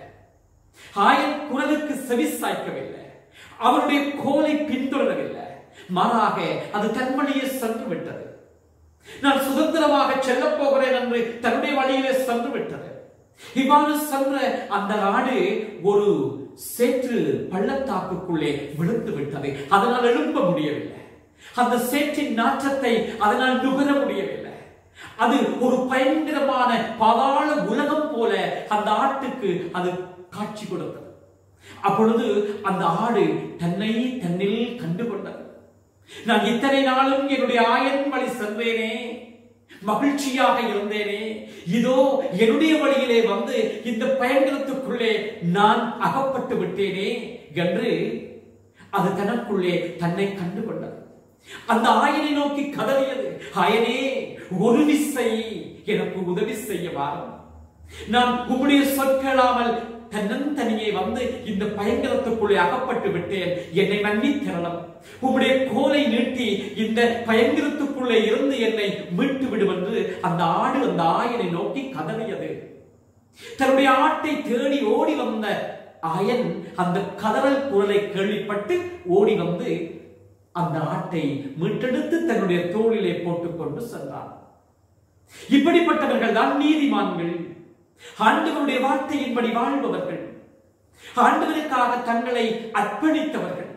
ஆயன் குரலுக்கு செவி சாய்க்கவில்லை அவருடைய கோலை பின்தொடரவில்லை மாறாக அது தன் வழியே சென்று விட்டது நான் சுதந்திரமாக செல்லப் போகிறேன் என்று தன்னுடைய வழியிலே சென்று விட்டது இவ்வாறு சென்ற அந்த ஆடு ஒரு சேற்று பள்ளத்தாக்குக்குள்ளே விழுந்து விட்டது அதனால் எழும்ப முடியவில்லை அந்த சேற்றின் நாற்றத்தை அதனால் நுகர முடியவில்லை அது ஒரு பயங்கரமான பாதாள உலகம் போல அந்த ஆட்டுக்கு அது காட்சி கொடுத்தது அப்பொழுது அந்த ஆடு தன்னை தன்னில் கண்டுகொண்டது நான் இத்தனை நாளும் என்னுடைய ஆயன் வழி சென்றேனே மகிழ்ச்சியாக இருந்தேனே இதோ என்னுடைய வழியிலே வந்து இந்த பயங்கரத்துக்குள்ளே நான் அகப்பட்டு விட்டேனே என்று அது தனக்குள்ளே தன்னை கண்டுகொண்டது அந்த ஆயனை நோக்கி கதறியது ஆயனே ஒரு விசை எனக்கு உதவி செய்ய வாரும் நான் உம்முடைய சொற்களாமல் தன்னந்தனியே வந்து இந்த பயங்கரத்துக்குள்ளே அகப்பட்டு விட்டேன் என்னை மன்னித்தரணும் உம்முடைய கோலை நீட்டி இந்த பயங்கரத்துக்குள்ளே இருந்து என்னை மீட்டு விடும் என்று அந்த ஆடு அந்த ஆயனை நோக்கி கதறியது தன்னுடைய ஆட்டை தேடி ஓடி வந்த ஆயன் அந்த கதறல் குரலை கேள்விப்பட்டு ஓடி வந்து அந்த ஆட்டை மீட்டெடுத்து தன்னுடைய தோளிலே போட்டுக்கொண்டு சென்றான் இப்படிப்பட்டவர்கள் தான் நீதிமான்கள் ஆண்டவருடைய வார்த்தையின்படி வாழ்பவர்கள் ஆண்டவருக்காக தங்களை அர்ப்பணித்தவர்கள்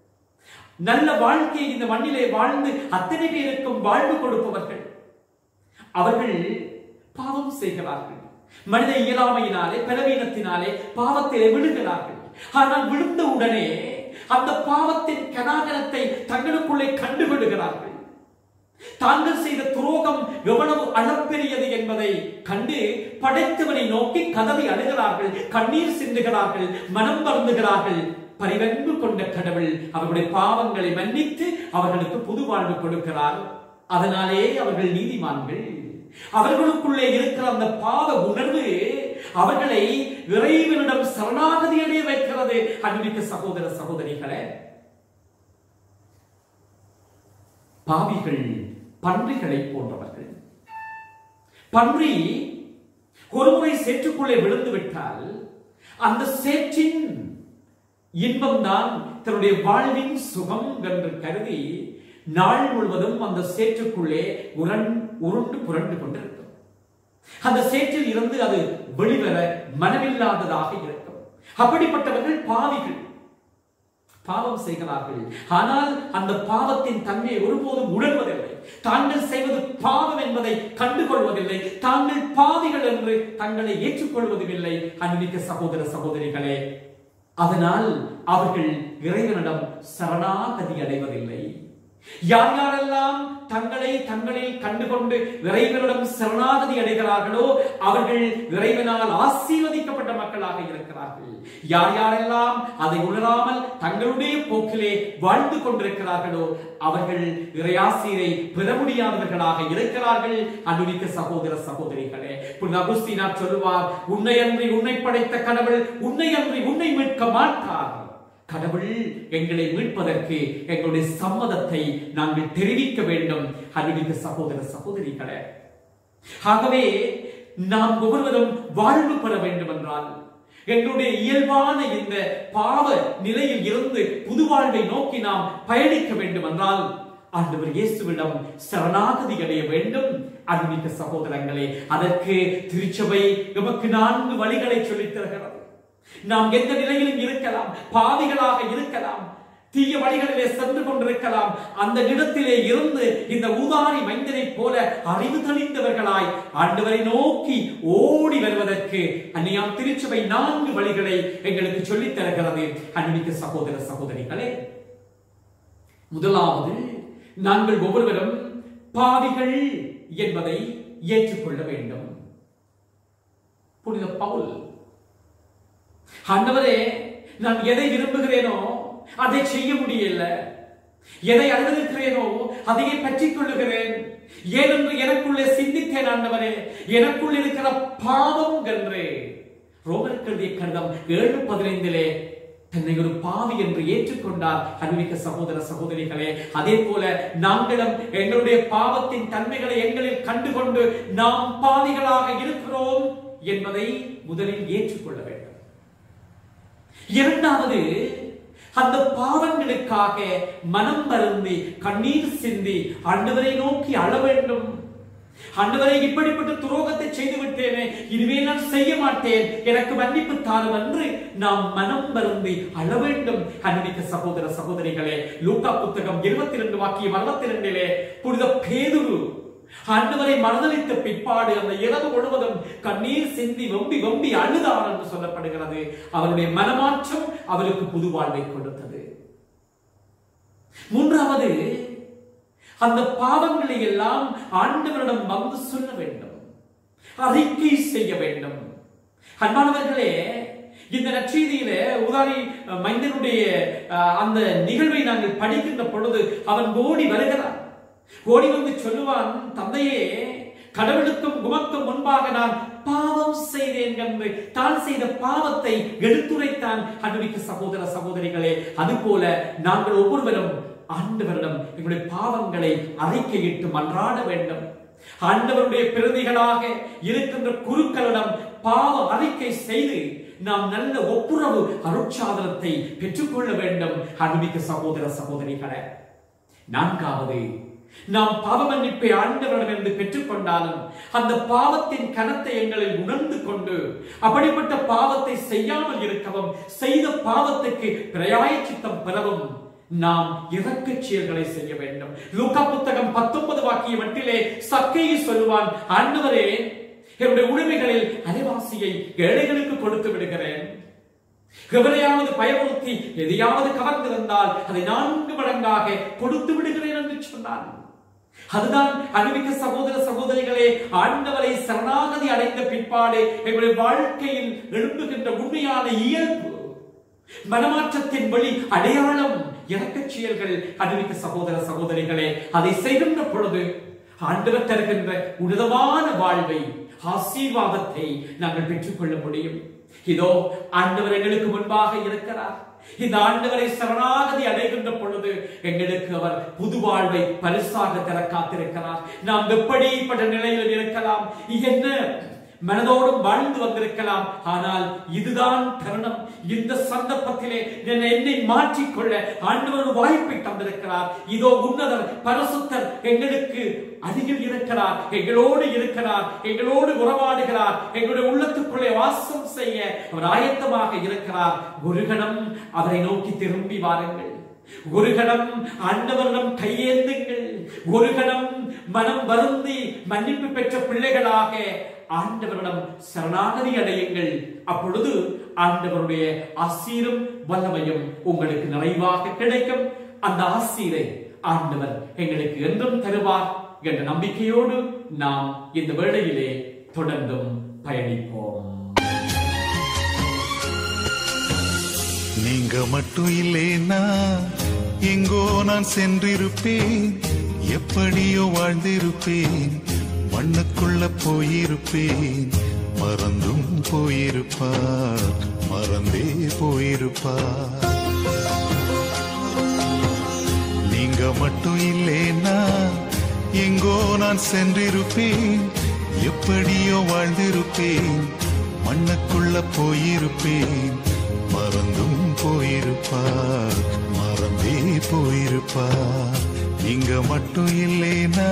நல்ல வாழ்க்கையை இந்த மண்ணிலே வாழ்ந்து அத்தனை பேருக்கும் வாழ்வு கொடுப்பவர்கள் அவர்கள் பாவம் செய்கிறார்கள் மனித இயலாமையினாலே பலவீனத்தினாலே பாவத்திலே விழுகிறார்கள் ஆனால் விழுந்த உடனே அந்த பாவத்தின் கனாகரத்தை தங்களுக்குள்ளே கண்டுவிடுகிறார்கள் தாங்கள் செய்த துரோகம் எவ்வளவு அளப்பெரியது என்பதை கண்டு படைத்தவனை நோக்கி கதவை அழுகிறார்கள் கண்ணீர் சிந்துகிறார்கள் மனம் வருந்துகிறார்கள் பரிவன்பு கொண்ட கடவுள் அவர்களுடைய பாவங்களை மன்னித்து அவர்களுக்கு புது வாழ்வு கொடுக்கிறார் அதனாலே அவர்கள் நீதிமான்கள் அவர்களுக்குள்ளே இருக்கிற அந்த பாவ உணர்வு அவர்களை இறைவனிடம் சரணாகதி அடைய வைக்கிறது அன்பிக்க சகோதர சகோதரிகளே பாவிகள் பன்றிகளை போன்றவர்கள் பன்றி ஒருமுறை சேற்றுக்குள்ளே விழுந்து விட்டால் அந்த சேற்றின் இன்பம்தான் தன்னுடைய வாழ்வின் சுகம் என்று கருதி நாள் முழுவதும் அந்த சேற்றுக்குள்ளே உரண் உருண்டு புரண்டு கொண்டிருக்கும் அந்த சேற்றில் இருந்து அது வெளிவர மனமில்லாததாக இருக்கும் அப்படிப்பட்டவர்கள் பாவிகள் பாவம் செய்கிறார்கள் ஆனால் அந்த பாவத்தின் தன்மையை ஒருபோதும் உணர்வதில்லை தாங்கள் செய்வது பாவம் என்பதை கண்டுகொள்வதில்லை தாங்கள் பாவிகள் என்று தங்களை ஏற்றுக்கொள்வதும் இல்லை அன்பிக்க சகோதர சகோதரிகளே அதனால் அவர்கள் இறைவனிடம் சரணாகதி அடைவதில்லை யார் யாரெல்லாம் தங்களை தங்களில் கண்டுகொண்டு இறைவனிடம் சரணாகதி அடைகிறார்களோ அவர்கள் இறைவனால் ஆசீர்வதிக்கப்பட்ட மக்களாக இருக்கிறார்கள் யார் யாரெல்லாம் அதை உணராமல் தங்களுடைய போக்கிலே வாழ்ந்து கொண்டிருக்கிறார்களோ அவர்கள் இறையாசிரை பெற முடியாதவர்களாக இருக்கிறார்கள் அன்புமிக்க சகோதர சகோதரிகளே புனித அகுஸ்தீனார் சொல்லுவார் உன்னை அன்றி உன்னை படைத்த கடவுள் உன்னை அன்றி உன்னை மீட்க மாட்டார் கடவுள் எங்களை மீட்பதற்கு எங்களுடைய சம்மதத்தை நாங்கள் தெரிவிக்க வேண்டும் அன்புமிக்க சகோதர சகோதரிகளே ஆகவே நாம் ஒவ்வொருவரும் வாழ்வு பெற வேண்டும் என்றால் எங்களுடைய இயல்பான இந்த பாவ நிலையில் இருந்து புது வாழ்வை நோக்கி நாம் பயணிக்க வேண்டும் என்றால் ஆண்டவர் இயேசுவிடம் சரணாகதி அடைய வேண்டும் அன்பிக்க சகோதரங்களே அதற்கு திருச்சபை நமக்கு நான்கு வழிகளை சொல்லித் தருகிறது நாம் எந்த நிலையிலும் இருக்கலாம் பாவிகளாக இருக்கலாம் தீய வழிகளிலே சென்று கொண்டிருக்கலாம் அந்த இடத்திலே இருந்து இந்த ஊதாரி மைந்தனைப் போல அறிவு தெளிந்தவர்களாய் ஆண்டவரை நோக்கி ஓடி வருவதற்கு அன்னையாம் திருச்சபை நான்கு வழிகளை எங்களுக்கு சொல்லித் தருகிறது அன்பிக்க சகோதர சகோதரிகளே முதலாவது நாங்கள் ஒவ்வொருவரும் பாவிகள் என்பதை ஏற்றுக்கொள்ள வேண்டும் புனித பவுல் ஆண்டவரே நான் எதை விரும்புகிறேனோ அதை செய்ய முடியல எதை அனுமதிக்கிறேனோ அதையே பற்றிக் கொள்ளுகிறேன் ஏனென்று எனக்குள்ளே சிந்தித்தேன் ஆண்டவரே எனக்குள் இருக்கிற பாவம் என்று ரோமருக்கு எழுதிய கடிதம் ஏழு பதினைந்திலே தன்னை ஒரு பாவி என்று ஏற்றுக்கொண்டார் அன்பிக்க சகோதர சகோதரிகளே அதே போல நாங்களும் எங்களுடைய பாவத்தின் தன்மைகளை எங்களில் கண்டுகொண்டு நாம் பாவிகளாக இருக்கிறோம் என்பதை முதலில் ஏற்றுக்கொள்ள வேண்டும் இரண்டாவது அந்த பாவங்களுக்காக மனம் வருந்தி கண்ணீர் சிந்தி ஆண்டவரை நோக்கி அழ வேண்டும் ஆண்டவரை இப்படிப்பட்ட துரோகத்தை செய்து விட்டேனே இனிமேல் நான் செய்ய மாட்டேன் எனக்கு மன்னிப்பு தாரும் என்று நாம் மனம் வருந்தி அழ வேண்டும் அன்பிக்க சகோதர சகோதரிகளே லூக்கா புத்தகம் இருபத்தி ரெண்டு வாக்கியம் அறுபத்தி ரெண்டிலே புனித பேதுரு ஆண்டவரை மனதளித்த பிற்பாடு அந்த இரவு முழுவதும் கண்ணீர் சிந்தி வெம்பி வெம்பி அழுதார் என்று சொல்லப்படுகிறது அவருடைய மனமாற்றம் அவருக்கு புது வாழ்வை கொடுத்தது மூன்றாவது அந்த பாவங்களை எல்லாம் ஆண்டவரிடம் வந்து சொல்ல வேண்டும் அறிக்கை செய்ய வேண்டும் அன்பானவர்களே இந்த நற்செய்தியில உதாரி மைந்தனுடைய அஹ், அந்த நிகழ்வை நாங்கள் படிக்கின்ற பொழுது அவன் ஓடி வருகிறான் ஓடி வந்து சொல்லுவான் தந்தையே கடவுளுக்கும் உமக்கும் முன்பாக நான் பாவம் செய்தேன் என்று தான் செய்த பாவத்தை எடுத்துரைத்தான் அன்பிக்க சகோதர சகோதரிகளே அதுபோல நாங்கள் ஒவ்வொருவரும் ஆண்டவரிடம் எங்களுடைய பாவங்களை அறிக்கையிட்டு மன்றாட வேண்டும் ஆண்டவருடைய பிரதிகளாக இருக்கின்ற குருக்களிடம் பாவ அறிக்கை செய்து நாம் நல்ல ஒப்புரவு அருட்சாதனத்தை பெற்றுக்கொள்ள வேண்டும் அன்பிக்க சகோதர சகோதரிகளே நான்காவது நாம் பாவ மன்னிப்பை ஆண்டவரிடமிருந்து பெற்றுக்கொண்டாலும் அந்த பாவத்தின் கனத்தை எங்களில் உணர்ந்து கொண்டு அப்படிப்பட்ட பாவத்தை செய்யாமல் இருக்கவும் செய்த பாவத்துக்கு பிரயாயச்சித்தம் பெறவும் நாம் இறக்கச் செயல்களை செய்ய வேண்டும் லூக்கா புத்தகம் பத்தொன்பது வாக்கிய மட்டிலே சக்கையை சொல்லுவான் ஆண்டவரே என்னுடைய உடைமைகளில் அரைவாசியை ஏழைகளுக்கு கொடுத்து விடுகிறேன் எவரையாவது பயமுறுத்தி எதையாவது கவர்ந்திருந்தால் அதை நான்கு மடங்காக கொடுத்து விடுகிறேன் என்று சொன்னான் அதுதான் அனுமிக்க சகோதர சகோதரிகளே ஆண்டவரை சரணாகதி அடைந்த பிற்பாடு எங்களுடைய வாழ்க்கையில் எழும்புகின்ற உண்மையான இயல்பு மனமாற்றத்தின் வழி அடையாளம் இறக்கச் செயல்கள் அனுமிக்க சகோதர சகோதரிகளே அதை செய்கின்ற பொழுது ஆண்டவர் தருகின்ற உன்னதமான வாழ்வை ஆசீர்வாதத்தை நாங்கள் பெற்றுக்கொள்ள முடியும் இதோ ஆண்டவர் எங்களுக்கு முன்பாக இருக்கிறார் இந்த ஆண்டவரை சரணாகதி அடைகின்ற பொழுது எங்களுக்கு அவர் புது வாழ்வை பரிசாக தர காத்திருக்கிறார் நாம் எப்படிப்பட்ட நிலையில் இருக்கலாம் என்ன மனதோடும் வாழ்ந்து வந்திருக்கலாம் ஆனால் இதுதான் தருணம் இந்த சந்தர்ப்பத்திலே என்னை என்னை மாற்றிக்கொள்ள ஆண்டவர் ஒரு வாய்ப்பை தந்திருக்கிறார் இதோ உன்னதர் பரசுத்தர் எங்களுக்கு அருகில் இருக்கிறார் எங்களோடு இருக்கிறார் எங்களோடு உறவாடுகிறார் எங்களுடைய உள்ளத்துக்குள்ளே வாசம் செய்ய அவர் ஆயத்தமாக இருக்கிறார் ஒரு கணம் அவரை நோக்கி திரும்பி வாருங்கள் ஒரு கணம் ஆண்டவரிடம் கையேந்துங்கள் ஒரு கணம் மனம் வருந்தி மன்னிப்பு பெற்ற பிள்ளைகளாக ஆண்டவரிடம் சரணாகதி அடையுங்கள் அப்பொழுது ஆண்டவருடைய ஆசீரும் வல்லமையும் உங்களுக்கு நிறைவாக கிடைக்கும் அந்த ஆசீரை ஆண்டவர் எங்களுக்கு என்றும் தருவார் என்ற நம்பிக்கையோடு நாம் இந்த வேளையிலே தொடர்ந்தும் பயணிப்போம் நீங்க மட்டும் இல்லேனா எங்கோ நான் சென்றிருப்பேன் எப்படியோ வாழ்ந்திருப்பேன் மண்ணுக்குள்ள போயிருப்பேன் மறந்தும் போயிருப்பார் மறந்தே போயிருப்பார் நீங்க மட்டும் இல்லேனா எங்கோ நான் சென்றிருப்பேன் எப்படியோ வாழ்ந்திருப்பேன் மண்ணுக்குள்ள போயிருப்பேன் மறந்தும் போயிருப்பார் மறந்தே போயிருப்பார் நீங்க மட்டும் இல்லைனா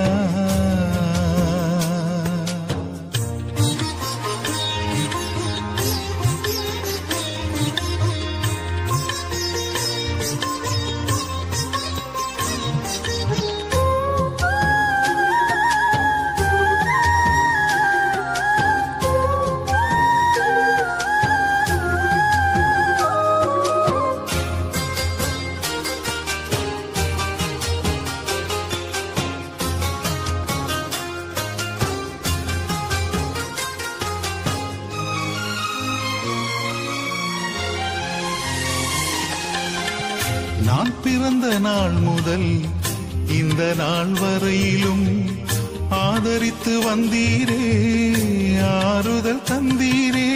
நான் பிறந்த நாள் முதல் இந்த நாள் வரையிலும் ஆதரித்து வந்தீரே ஆறுதல் தந்தீரே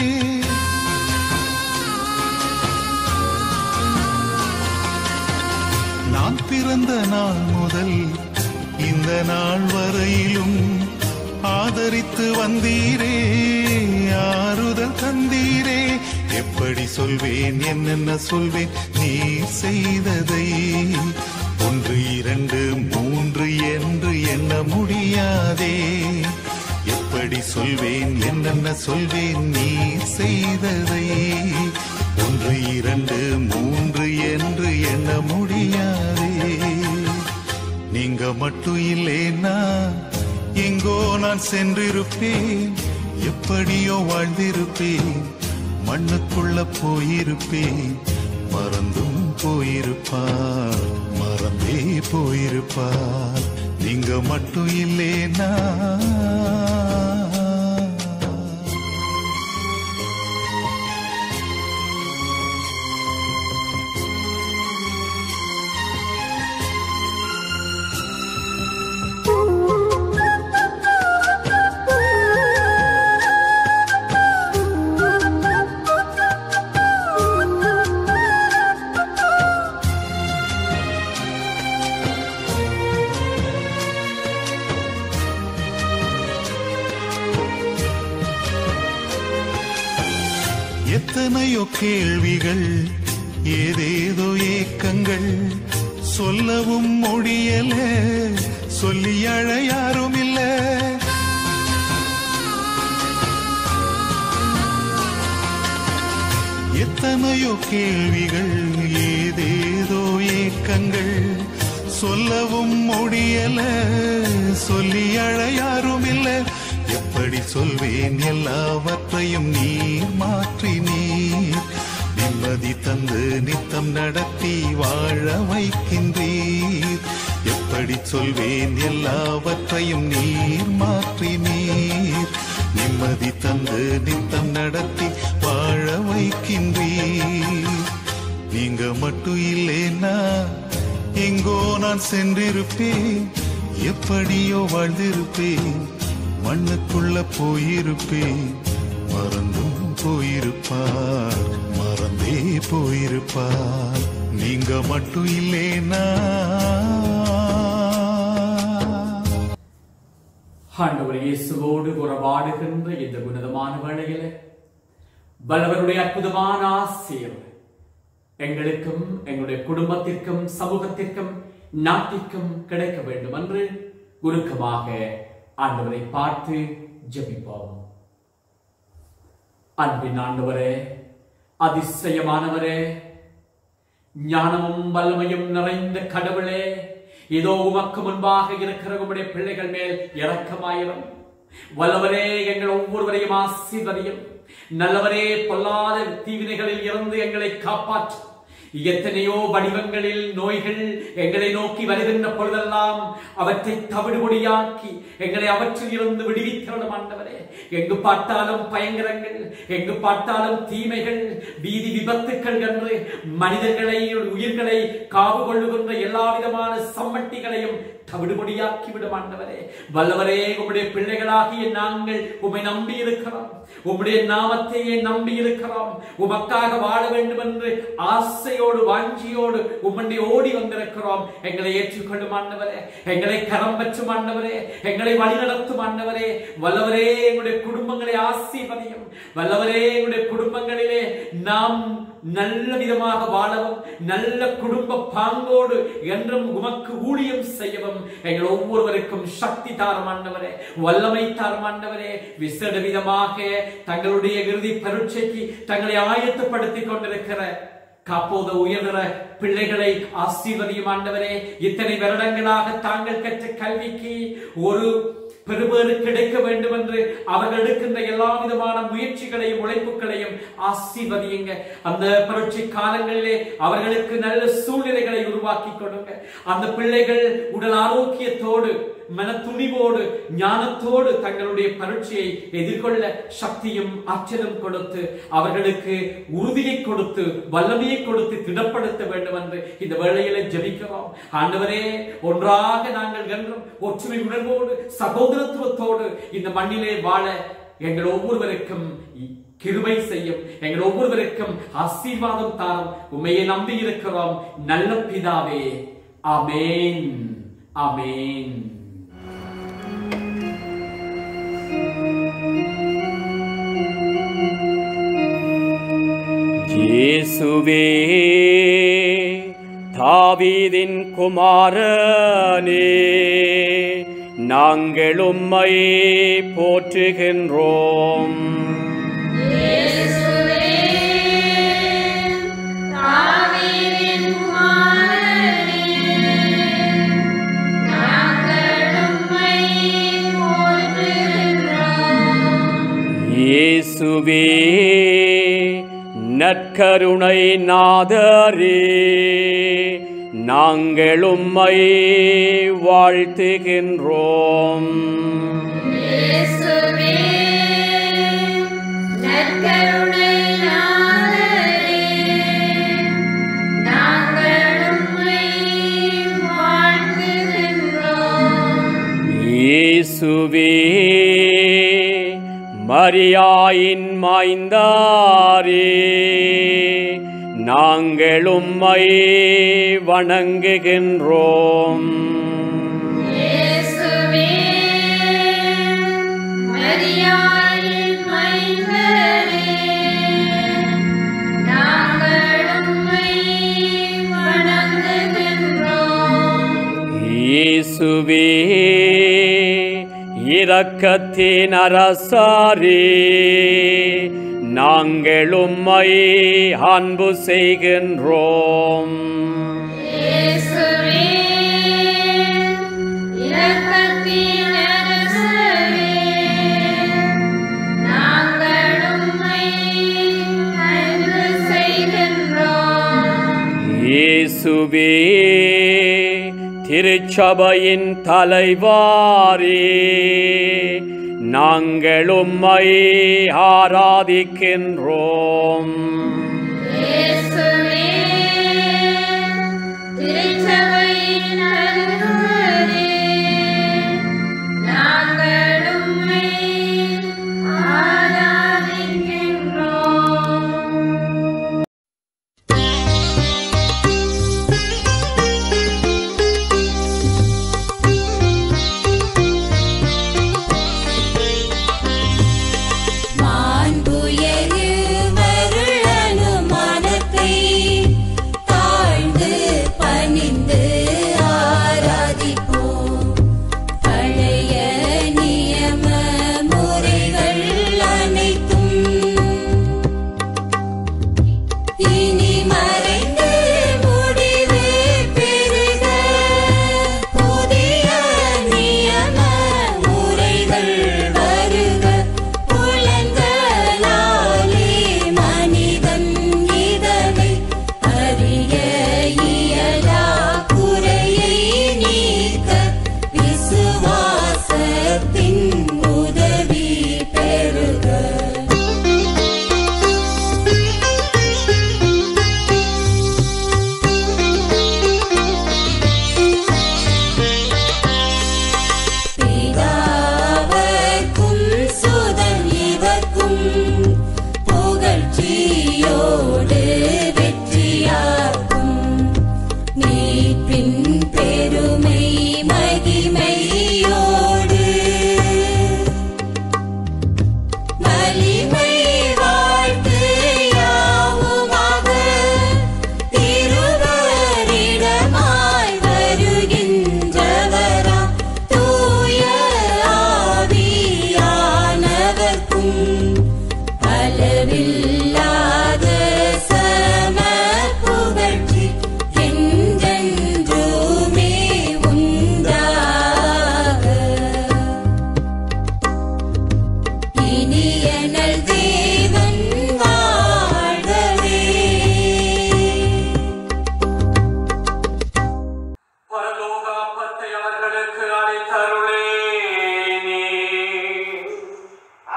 நான் பிறந்த நாள் முதல் இந்த நாள் வரையிலும் ஆதரித்து வந்தீரே ஆறுதல் தந்தீரே எப்படி சொல்வேன் என்னென்ன சொல்வேன் நீ செய்ததை ஒன்று இரண்டு மூன்று என்று எண்ண முடியாதே எப்படி சொல்வேன் என்னென்ன சொல்வேன் நீ செய்ததை ஒன்று இரண்டு மூன்று என்று எண்ண முடியாதே நீங்க மட்டும் இல்லைன்னா எங்கோ நான் சென்றிருப்பேன் எப்படியோ வாழ்ந்திருப்பேன் மண்ணுக்குள்ள போயிருப்பேன் மறந்தும் போயிருப்பார் மறந்தே போயிருப்பார் நீங்க மட்டும் இல்லைன்னா எத்தனையோ கேள்விகள் ஏதேதோ ஏக்கங்கள் சொல்லவும் முடியல சொல்லி அழ யாரும் இல்ல எத்தனையோ கேள்விகள் ஏதேதோ ஏக்கங்கள் சொல்லவும் முடியல சொல்லி அழ யாரும் இல்ல எப்படி சொல்வேன் எல்லாவற்றையும் நீர் மாற்றி நீர் நிம்மதி தந்து நித்தம் நடத்தி வாழ வைக்கின்றீர் எப்படி சொல்வேன் எல்லாவற்றையும் நீர் மாற்றி நீர் நிம்மதி தந்து நித்தம் நடத்தி வாழ வைக்கின்றீர் நீங்க மட்டும் இல்லைன்னா எங்கோ நான் சென்றிருப்பேன் எப்படியோ வாழ்ந்திருப்பேன் மண்ணுக்குள்ள போயிருப்பேன் மறந்தும் போயிருப்பார் மறந்தே போயிருப்பார் நீங்க மட்டும் இல்லைன்னா ஆண்டவர் இயேசுவோடு உறவாடுகின்ற இந்த குணதமான வேளையில வல்லவருடைய அற்புதமான ஆசிரியர் எங்களுக்கும் எங்களுடைய குடும்பத்திற்கும் சமூகத்திற்கும் நாட்டிற்கும் கிடைக்க வேண்டும் என்று உருக்கமாக ஆண்டவரை பார்த்து ஜெபிப்போம் அன்பின் ஆண்டவரே அதிசயமானவரே ஞானமும் வல்லமையும் நிறைந்த கடவுளே இதோ உமக்கு முன்பாக இருக்கிற உம்முடைய பிள்ளைகள் மேல் இரக்கமாயிரும் வல்லவரே எங்கள் ஒவ்வொருவரையும் ஆசீர்வதியும் நல்லவரே பொல்லாத தீவினைகளில் இருந்து எங்களை காப்பாற்றும் எத்தனையோ வடிவங்களில் நோய்கள் எங்களை நோக்கி வருகின்ற பொழுதெல்லாம் அவற்றை தவிடுபொடியாக்கி எங்களை அவற்றில் இருந்து விடுவித்தரணும் ஆண்டவரே எங்கு பார்த்தாலும் பயங்கரங்கள் எங்கு பார்த்தாலும் தீமைகள் வீதி விபத்துக்கள் என்று மனிதர்களை உயிர்களை காவு கொள்ளுகின்ற எல்லா விதமான சம்மட்டிகளையும் தவிடுபடியாக்கி விடும் ஆண்டவரே வல்லவரே உம்முடைய பிள்ளைகளாகிய நாங்கள் உம்மை நம்பி இருக்கிறோம் உம்முடைய நாமத்தையே நம்பி இருக்கிறோம் உமக்காக வாழ வேண்டும் என்று ஆசையோடு வாஞ்சியோடு உம்முடைய ஓடி வந்திருக்கிறோம் எங்களை ஏற்றுக்கொள்ளும் ஆண்டவரே எங்களை கரம் பற்றும் ஆண்டவரே எங்களை வழிநடத்தும் ஆண்டவரே வல்லவரே எங்களுடைய குடும்பங்களை ஆசீர்வதியும் வல்லவரே எங்களுடைய குடும்பங்களிலே நாம் நல்ல விதமாக வாழவும் நல்ல குடும்ப பாங்கோடு என்றும் உமக்கு ஊழியம் செய்யவும் எங்கள் ஒவ்வொருவருக்கும் சக்தி தாரும் ஆண்டவரே வல்லமை தாரும் ஆண்டவரே விசேட விதமாக தங்களுடைய இறுதி பரீட்சைக்கு தங்களை ஆயத்தப்படுத்திக் கொண்டிருக்கிற காப்போத உயர்ந்த பிள்ளைகளை ஆசீர்வதியும் ஆண்டவரே இத்தனை வருடங்களாக தாங்கள் கற்ற கல்விக்கு ஒரு பெருமேறு கிடைக்க வேண்டும் என்று அவர்கள் எடுக்கின்ற எல்லா விதமான முயற்சிகளையும் உழைப்புகளையும் ஆசீர்வதியுங்க அந்த பரீட்சை காலங்களிலே அவர்களுக்கு நல்ல சூழ்நிலைகளை உருவாக்கி கொடுங்க அந்த பிள்ளைகள் உடல் ஆரோக்கியத்தோடு மன துணிவோடு ஞானத்தோடு தங்களுடைய பரீட்சையை எதிர்கொள்ள சக்தியும் ஆற்றலும் கொடுத்து அவர்களுக்கு உறுதியை கொடுத்து வல்லமையை கொடுத்து திடப்படுத்த வேண்டும் என்று இந்த வேளையில ஜெபிக்கிறோம் ஆண்டவரே ஒன்றாக நாங்கள் என்றும் ஒற்றுமை உணர்வோடு சகோதரத்துவத்தோடு இந்த மண்ணிலே வாழ எங்கள் ஒவ்வொருவருக்கும் கிருபை செய்யும் எங்கள் ஒவ்வொருவருக்கும் ஆசீர்வாதம் தாரும் உண்மையை நம்பி இருக்கிறோம் நல்ல பிதாவே ஆமென் ஆமென் இயேசுவே தாவீதின் குமாரனே நாங்கள் உம்மை போற்றுகின்றோம் இயேசுவே நற்கருணை நாதரே நாங்கள் உம்மை வாழ்த்துகின்றோம் இயேசுவே மரியாயின் மாய்ந்தாரே நாங்கள் உம்மை வணங்குகின்றோம் இயேசுவே இரக்கத்தின் அரசாரே நாங்கள் உம்மை அன்பு செய்கின்றோம் இயேசுவே திருச்சபையின் தலைவாரே நாங்கள் உம்மை ஆராதிக்கின்றோம் மாண்புயரு மருளனு மனத்தை தாழ்ந்து பணிந்து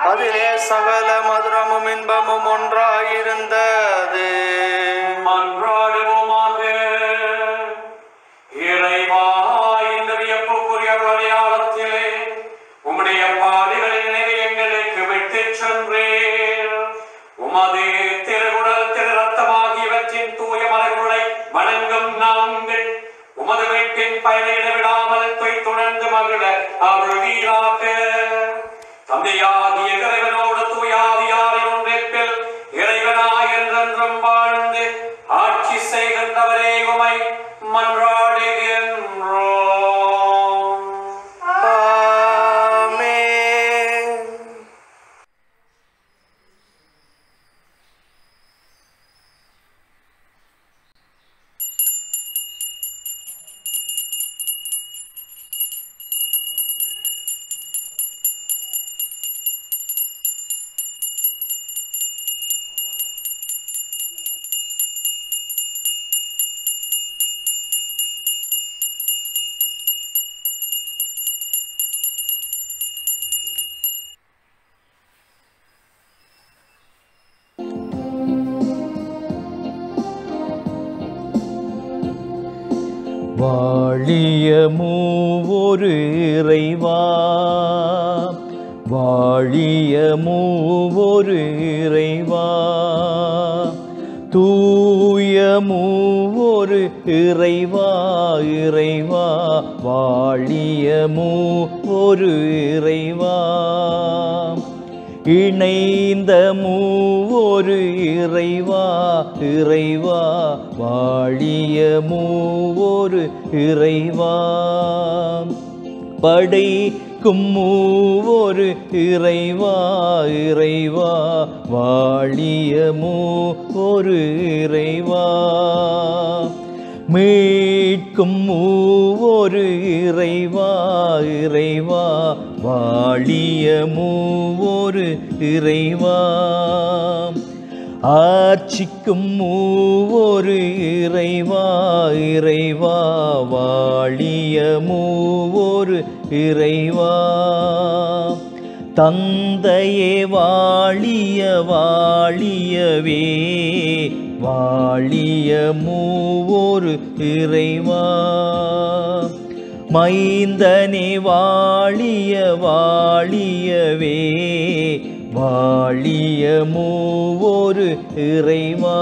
அதிலே சகல மதுரமும் இன்பமும் ஒன்றாயிருந்தது மன்றாடுவோமாக இறைவா இந்த வியப்புக்குரிய அடையாளத்திலே உம்முடைய பாடுகளின் நிலை எங்களுக்கு விட்டுச் சென்றீர் உமது திருகுடல் திரு ரத்தமாகியவற்றின் தூய மலர்களை வணங்கும் நாங்கள் உமது வீட்டின் பயணிட விடாமல் தொய் தொடர்ந்து மகிழ அருள்வீராக தந்தையாகிய இறைவனோடு தூயாதியாரின் ஒன்றிப்பில் இறைவனாய் என்றென்றும் வாழ்ந்து ஆட்சி செய்கின்றவரே உமை மன்றாடுகின்றோம் ஆமென். வாழிய மூவொரு இறைவா வாழிய மூவொரு இறைவா தூய மூவொரு இறைவா இறைவா வாழிய மூவொரு இறைவா இணைந்த மூவொரு இறைவா இறைவா வாழிய மூவொரு இறைவா படைக்கும் மூவொரு இறைவா இறைவா வாழிய மூவொரு இறைவா மீட்கும் மூவொரு இறைவா இறைவா வாழிய மூவொரு இறைவா ஆட்சிக்கும் மூவொரு இறைவா இறைவா வாழிய மூவொரு இறைவா தந்தையே வாழிய வாழியவே வாழிய மூவொரு இறைவா மைந்தனே வாழிய வாழியவே வாழிய மூவொரு இறைவா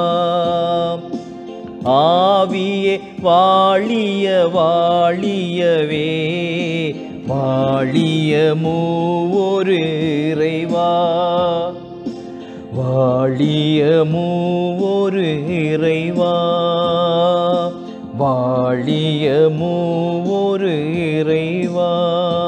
ஆவியே வாழிய வாழியவே வாழிய மூவொரு இறைவா வாழிய மூவொரு இறைவா வாழிய மூவொரு இறைவா